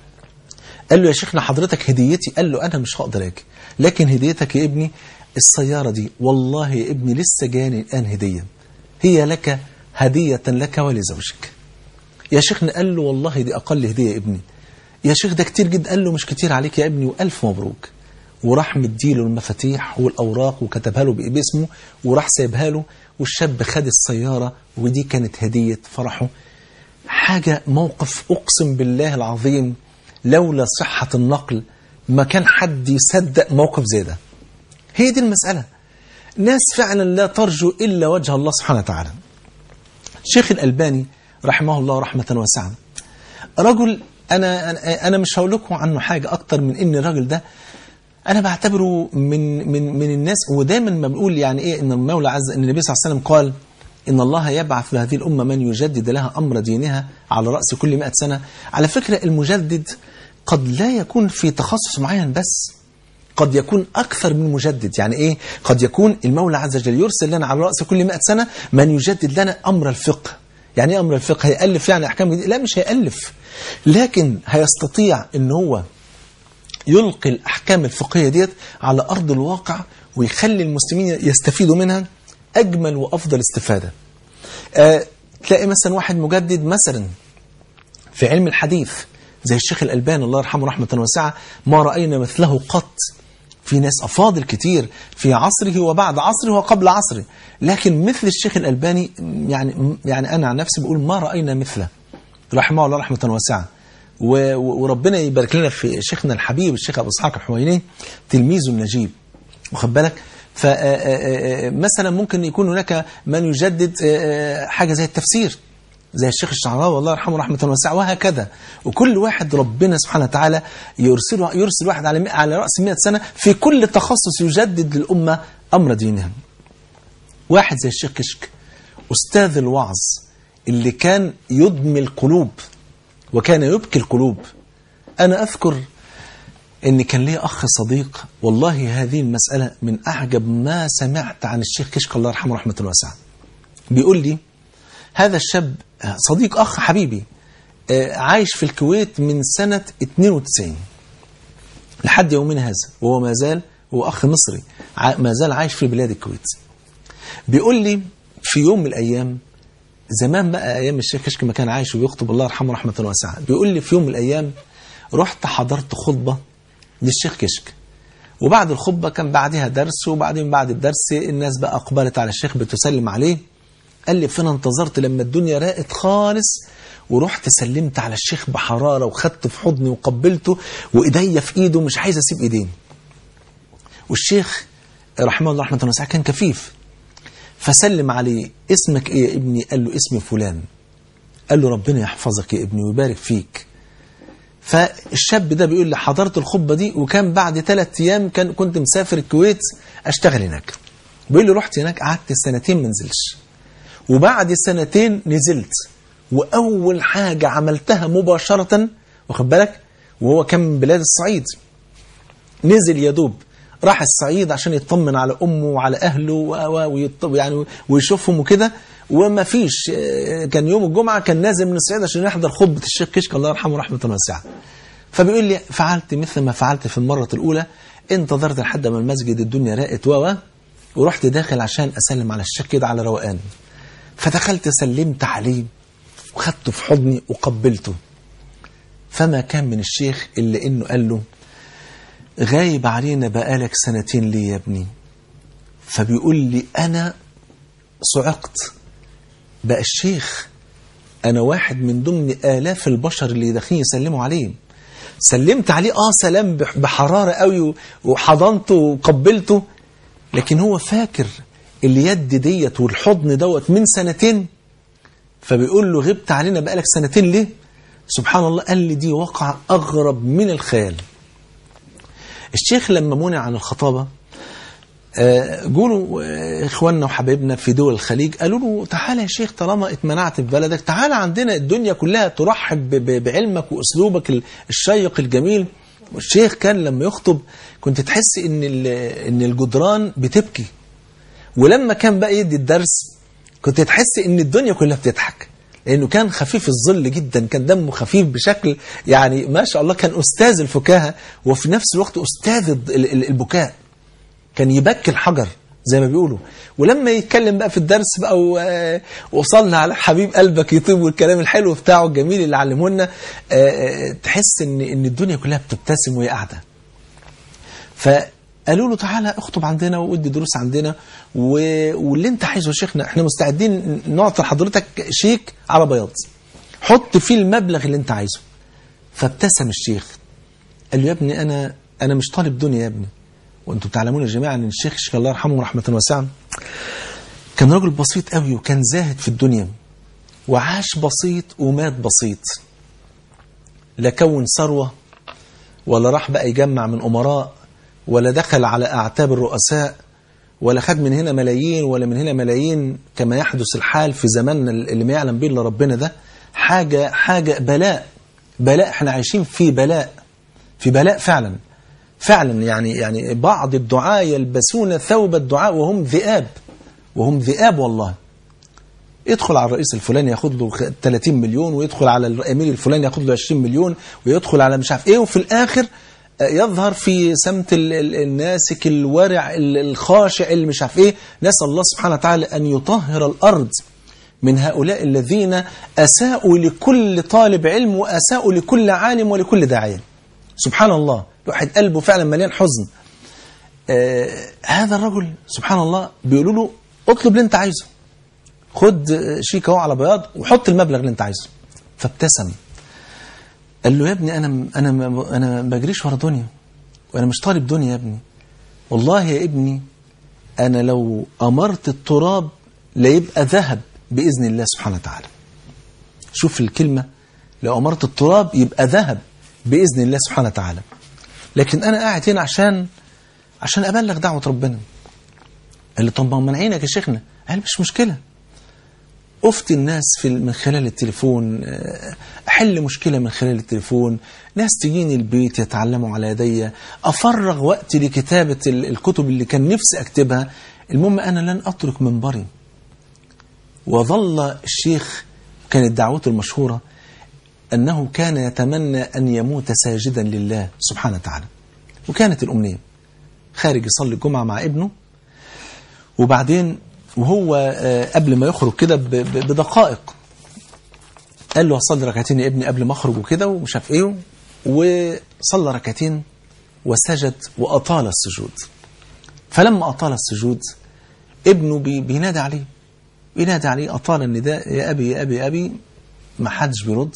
قال له يا شيخنا حضرتك هديتي قال له أنا مش هقدر أجي لكن هديتك يا ابني السيارة دي والله يا ابني لسه جاني الآن هدية هي لك هدية لك ولزوجك يا شيخنا قال له والله دي أقل هدية يا ابني يا شيخ ده كتير جدا قال له مش كتير عليك يا ابني وألف مبروك وراح مديله المفاتيح والأوراق وكتبها له باسمه وراح سايبها له والشاب خد السيارة ودي كانت هدية فرحه حاجة موقف أقسم بالله العظيم لولا صحة النقل ما كان حد يصدق موقف زي ده هي دي المسألة ناس فعلا لا ترجو إلا وجه الله سبحانه وتعالى الشيخ الألباني رحمه الله رحمة واسعة رجل أنا, أنا, أنا مش هقول لكم عنه حاجة أكتر من إن الراجل ده أنا بعتبره من من من الناس ودايما ما بنقول يعني إيه إن المولى عز إن النبي صلى الله عليه وسلم قال إن الله يبعث لهذه الأمة من يجدد لها أمر دينها على رأس كل مئة سنة على فكرة المجدد قد لا يكون في تخصص معين بس قد يكون أكثر من مجدد يعني إيه قد يكون المولى عز وجل يرسل لنا على رأس كل مئة سنة من يجدد لنا أمر الفقه يعني إيه أمر الفقه هيألف يعني أحكام جديدة لا مش هيألف لكن هيستطيع أن هو يلقي الأحكام الفقهية ديت على أرض الواقع ويخلي المسلمين يستفيدوا منها أجمل وأفضل استفادة آه تلاقي مثلا واحد مجدد مثلا في علم الحديث زي الشيخ الألباني الله يرحمه رحمة واسعة ما رأينا مثله قط في ناس أفاضل كتير في عصره وبعد عصره وقبل عصره لكن مثل الشيخ الألباني يعني يعني أنا عن نفسي بقول ما رأينا مثله رحمه الله رحمة واسعة و- و- وربنا يبارك لنا في شيخنا الحبيب الشيخ أبو إسحاق الحويني تلميذه النجيب واخد بالك فمثلا ممكن يكون هناك من يجدد آه، آه، حاجة زي التفسير زي الشيخ الشعراوي الله يرحمه رحمة واسعة وهكذا وكل واحد ربنا سبحانه وتعالى يرسله يرسل واحد على مئة- على رأس 100 سنة في كل تخصص يجدد للأمة أمر دينها واحد زي الشيخ كشك أستاذ الوعظ اللي كان يدمي القلوب وكان يبكي القلوب أنا أذكر ان كان لي اخ صديق والله هذه المساله من اعجب ما سمعت عن الشيخ كشك الله يرحمه رحمه واسعه بيقول لي هذا الشاب صديق اخ حبيبي آه، عايش في الكويت من سنه 92 لحد يومنا هذا وهو ما زال هو اخ مصري ع- ما زال عايش في بلاد الكويت بيقول لي في يوم من الايام زمان بقى ايام الشيخ كشك ما كان عايش وبيخطب الله يرحمه رحمه واسعه بيقول لي في يوم من الايام رحت حضرت خطبه للشيخ كشك وبعد الخطبة كان بعدها درس وبعدين بعد الدرس الناس بقى أقبلت على الشيخ بتسلم عليه قال لي فأنا انتظرت لما الدنيا راقت خالص ورحت سلمت على الشيخ بحرارة وخدته في حضني وقبلته وإيديا في إيده مش عايز أسيب إيديه والشيخ رحمه الله رحمة الله كان كفيف فسلم عليه اسمك إيه يا ابني قال له اسمي فلان قال له ربنا يحفظك يا ابني ويبارك فيك فالشاب ده بيقول لي حضرت الخطبه دي وكان بعد ثلاث ايام كان كنت مسافر الكويت اشتغل هناك بيقول لي رحت هناك قعدت سنتين ما نزلش وبعد سنتين نزلت واول حاجه عملتها مباشره واخد بالك وهو كان من بلاد الصعيد نزل يا دوب راح الصعيد عشان يطمن على امه وعلى اهله و- و- ويط- يعني ويشوفهم وكده وما فيش آه، كان يوم الجمعه كان نازل من الصعيد عشان يحضر خطبه الشيخ كشك الله يرحمه رحمه واسعه فبيقول لي فعلت مثل ما فعلت في المره الاولى انتظرت لحد ما المسجد الدنيا راقت و و ورحت داخل عشان اسلم على الشيخ كده على روقان فدخلت سلمت عليه وخدته في حضني وقبلته فما كان من الشيخ الا انه قال له غايب علينا بقالك سنتين ليه يا ابني فبيقول لي أنا صعقت بقى الشيخ أنا واحد من ضمن آلاف البشر اللي داخلين يسلموا عليه سلمت عليه آه سلام بح- بحرارة قوي وحضنته وقبلته لكن هو فاكر اليد ديت والحضن دوت من سنتين فبيقول له غبت علينا بقالك سنتين ليه سبحان الله قال لي دي وقع أغرب من الخيال الشيخ لما منع عن الخطابة آه، جولوا آه، اخواننا وحبايبنا في دول الخليج قالوا له تعالى يا شيخ طالما اتمنعت في بلدك تعالى عندنا الدنيا كلها ترحب ب- ب- بعلمك واسلوبك ال- الشيق الجميل والشيخ كان لما يخطب كنت تحس ان ال- ان الجدران بتبكي ولما كان بقى يدي الدرس كنت تحس ان الدنيا كلها بتضحك لانه كان خفيف الظل جدا كان دمه خفيف بشكل يعني ما شاء الله كان استاذ الفكاهه وفي نفس الوقت استاذ ال- ال- البكاء كان يبكي الحجر زي ما بيقولوا ولما يتكلم بقى في الدرس بقى و- وصلنا على حبيب قلبك يطيب والكلام الحلو بتاعه الجميل اللي علمه لنا آه، آه، تحس ان ان الدنيا كلها بتبتسم وهي قاعده فقالوا له تعالى اخطب عندنا وادي دروس عندنا و... واللي انت عايزه يا شيخنا احنا مستعدين نعطي لحضرتك شيك على بياض حط فيه المبلغ اللي انت عايزه فابتسم الشيخ قال له يا ابني انا انا مش طالب دنيا يا ابني وانتم تعلمون جميعا ان الشيخ الشيخ الله يرحمه رحمه واسعه كان راجل بسيط قوي وكان زاهد في الدنيا وعاش بسيط ومات بسيط لا كون ثروه ولا راح بقى يجمع من امراء ولا دخل على اعتاب الرؤساء ولا خد من هنا ملايين ولا من هنا ملايين كما يحدث الحال في زماننا اللي ما يعلم به الا ربنا ده حاجه حاجه بلاء بلاء احنا عايشين في بلاء في بلاء فعلا فعلا يعني يعني بعض الدعاة يلبسون ثوب الدعاء وهم ذئاب وهم ذئاب والله يدخل على الرئيس الفلاني ياخد له 30 مليون ويدخل على الامير الفلاني ياخد له 20 مليون ويدخل على مش عارف ايه وفي الاخر يظهر في سمت ال- ال- الناسك الورع ال- الخاشع اللي مش عارف ايه نسال الله سبحانه وتعالى ان يطهر الارض من هؤلاء الذين اساءوا لكل طالب علم واساءوا لكل عالم ولكل داعيه سبحان الله الواحد قلبه فعلا مليان حزن آه هذا الرجل سبحان الله بيقولوا له اطلب اللي انت عايزه خد آه، شيك اهو على بياض وحط المبلغ اللي انت عايزه فابتسم قال له يا ابني انا انا ما- انا ما بجريش ورا دنيا وانا مش طالب دنيا يا ابني والله يا ابني انا لو امرت التراب ليبقى ذهب باذن الله سبحانه وتعالى شوف الكلمه لو امرت التراب يبقى ذهب باذن الله سبحانه وتعالى لكن انا قاعد هنا عشان عشان ابلغ دعوه ربنا قال لي طب ما من عينك يا شيخنا قال مش مشكله افتي الناس في من خلال التليفون آه، احل مشكله من خلال التليفون ناس تجيني البيت يتعلموا على يدي افرغ وقتي لكتابه ال- الكتب اللي كان نفسي اكتبها المهم انا لن اترك منبري وظل الشيخ كانت دعوته المشهوره أنه كان يتمنى أن يموت ساجدا لله سبحانه وتعالى وكانت الأمنية خارج يصلي الجمعة مع ابنه وبعدين وهو آه، قبل ما يخرج كده ب- ب- بدقائق قال له هصلي ركعتين يا ابني قبل ما اخرج وكده ومش عارف ايه وصلى ركعتين وسجد واطال السجود فلما اطال السجود ابنه بي- بينادي عليه بينادي عليه اطال النداء يا ابي يا ابي يا ابي ما حدش بيرد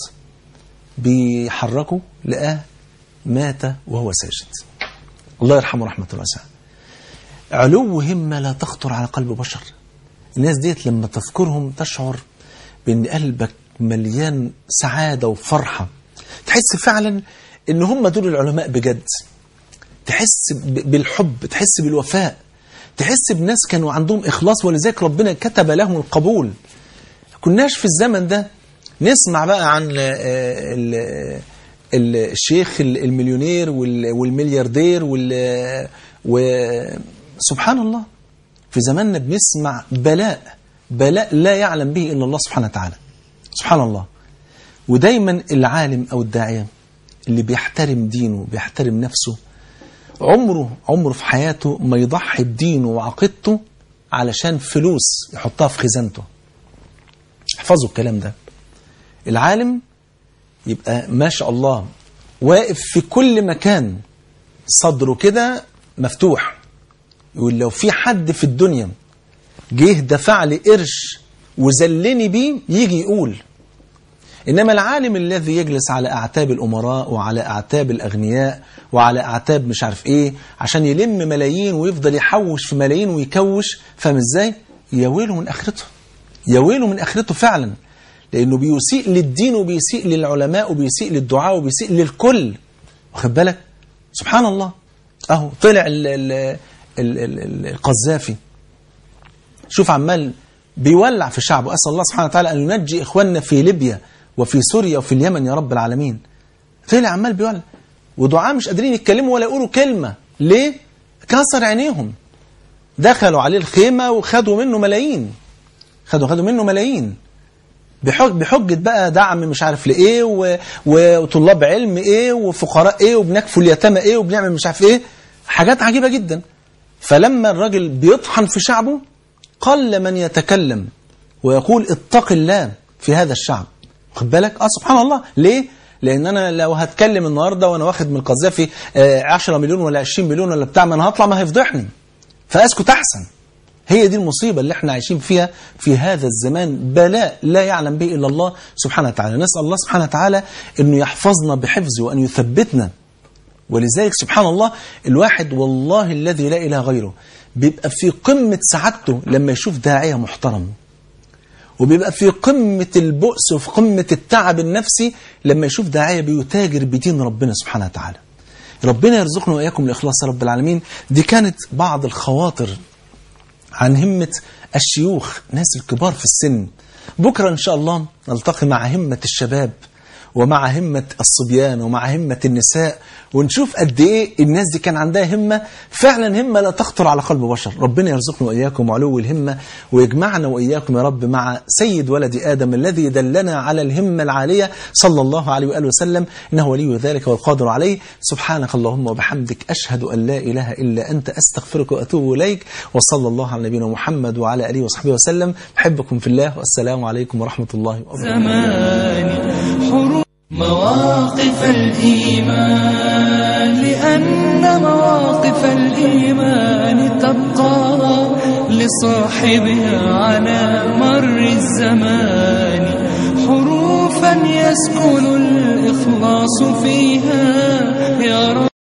بيحركه لقاه مات وهو ساجد الله يرحمه رحمة واسعة علو همة لا تخطر على قلب بشر الناس ديت لما تذكرهم تشعر بأن قلبك مليان سعادة وفرحة تحس فعلا ان هم دول العلماء بجد تحس ب- بالحب تحس بالوفاء تحس بناس كانوا عندهم إخلاص ولذلك ربنا كتب لهم القبول كناش في الزمن ده نسمع بقى عن آه، ال- ال- الشيخ المليونير وال- والملياردير وال- وسبحان الله في زماننا بنسمع بلاء بلاء لا يعلم به إلا الله سبحانه وتعالى سبحان الله ودايما العالم أو الداعية اللي بيحترم دينه بيحترم نفسه عمره عمره في حياته ما يضحي بدينه وعقيدته علشان فلوس يحطها في خزانته احفظوا الكلام ده العالم يبقى ما شاء الله واقف في كل مكان صدره كده مفتوح يقول لو في حد في الدنيا جه دفع لي قرش وذلني بيه يجي يقول إنما العالم الذي يجلس على أعتاب الأمراء وعلى أعتاب الأغنياء وعلى أعتاب مش عارف إيه عشان يلم ملايين ويفضل يحوش في ملايين ويكوش فاهم إزاي؟ يا ويله من آخرته يا ويله من آخرته فعلا لأنه بيسيء للدين وبيسيء للعلماء وبيسيء للدعاء وبيسيء للكل واخد بالك؟ سبحان الله اهو طلع ال ال ال ال ال القذافي شوف عمال بيولع في شعبه اسال الله سبحانه وتعالى ان ينجي اخواننا في ليبيا وفي سوريا وفي اليمن يا رب العالمين طلع عمال بيولع ودعاء مش قادرين يتكلموا ولا يقولوا كلمه ليه كسر عينيهم دخلوا عليه الخيمه وخدوا منه ملايين خدوا خدوا منه ملايين بحج بحجة بقى دعم مش عارف لإيه و... وطلاب علم إيه وفقراء إيه وبنكفوا اليتامى إيه وبنعمل مش عارف إيه حاجات عجيبة جدا فلما الراجل بيطحن في شعبه قل من يتكلم ويقول اتق الله في هذا الشعب خد بالك اه سبحان الله ليه لان انا لو هتكلم النهارده وانا واخد من القذافي آه 10 مليون ولا 20 مليون ولا بتاع ما انا هطلع ما هيفضحني فاسكت احسن هي دي المصيبة اللي احنا عايشين فيها في هذا الزمان بلاء لا يعلم به إلا الله سبحانه وتعالى نسأل الله سبحانه وتعالى أنه يحفظنا بحفظه وأن يثبتنا ولذلك سبحان الله الواحد والله الذي لا إله غيره بيبقى في قمة سعادته لما يشوف داعية محترم وبيبقى في قمة البؤس وفي قمة التعب النفسي لما يشوف داعية بيتاجر بدين ربنا سبحانه وتعالى ربنا يرزقنا وإياكم الإخلاص يا رب العالمين دي كانت بعض الخواطر عن همة الشيوخ ناس الكبار في السن بكرة إن شاء الله نلتقي مع همة الشباب ومع همة الصبيان ومع همة النساء ونشوف قد إيه الناس دي كان عندها همة فعلا همة لا تخطر على قلب بشر ربنا يرزقنا وإياكم علو الهمة ويجمعنا وإياكم يا رب مع سيد ولد آدم الذي دلنا على الهمة العالية صلى الله عليه وآله وسلم إنه ولي ذلك والقادر عليه سبحانك اللهم وبحمدك أشهد أن لا إله إلا أنت أستغفرك وأتوب إليك وصلى الله على نبينا محمد وعلى آله وصحبه وسلم بحبكم في الله والسلام عليكم ورحمة الله وبركاته زمان حروف مواقف الإيمان لأن مواقف الإيمان تبقى لصاحبها على مر الزمان حروفا يسكن الإخلاص فيها يا رب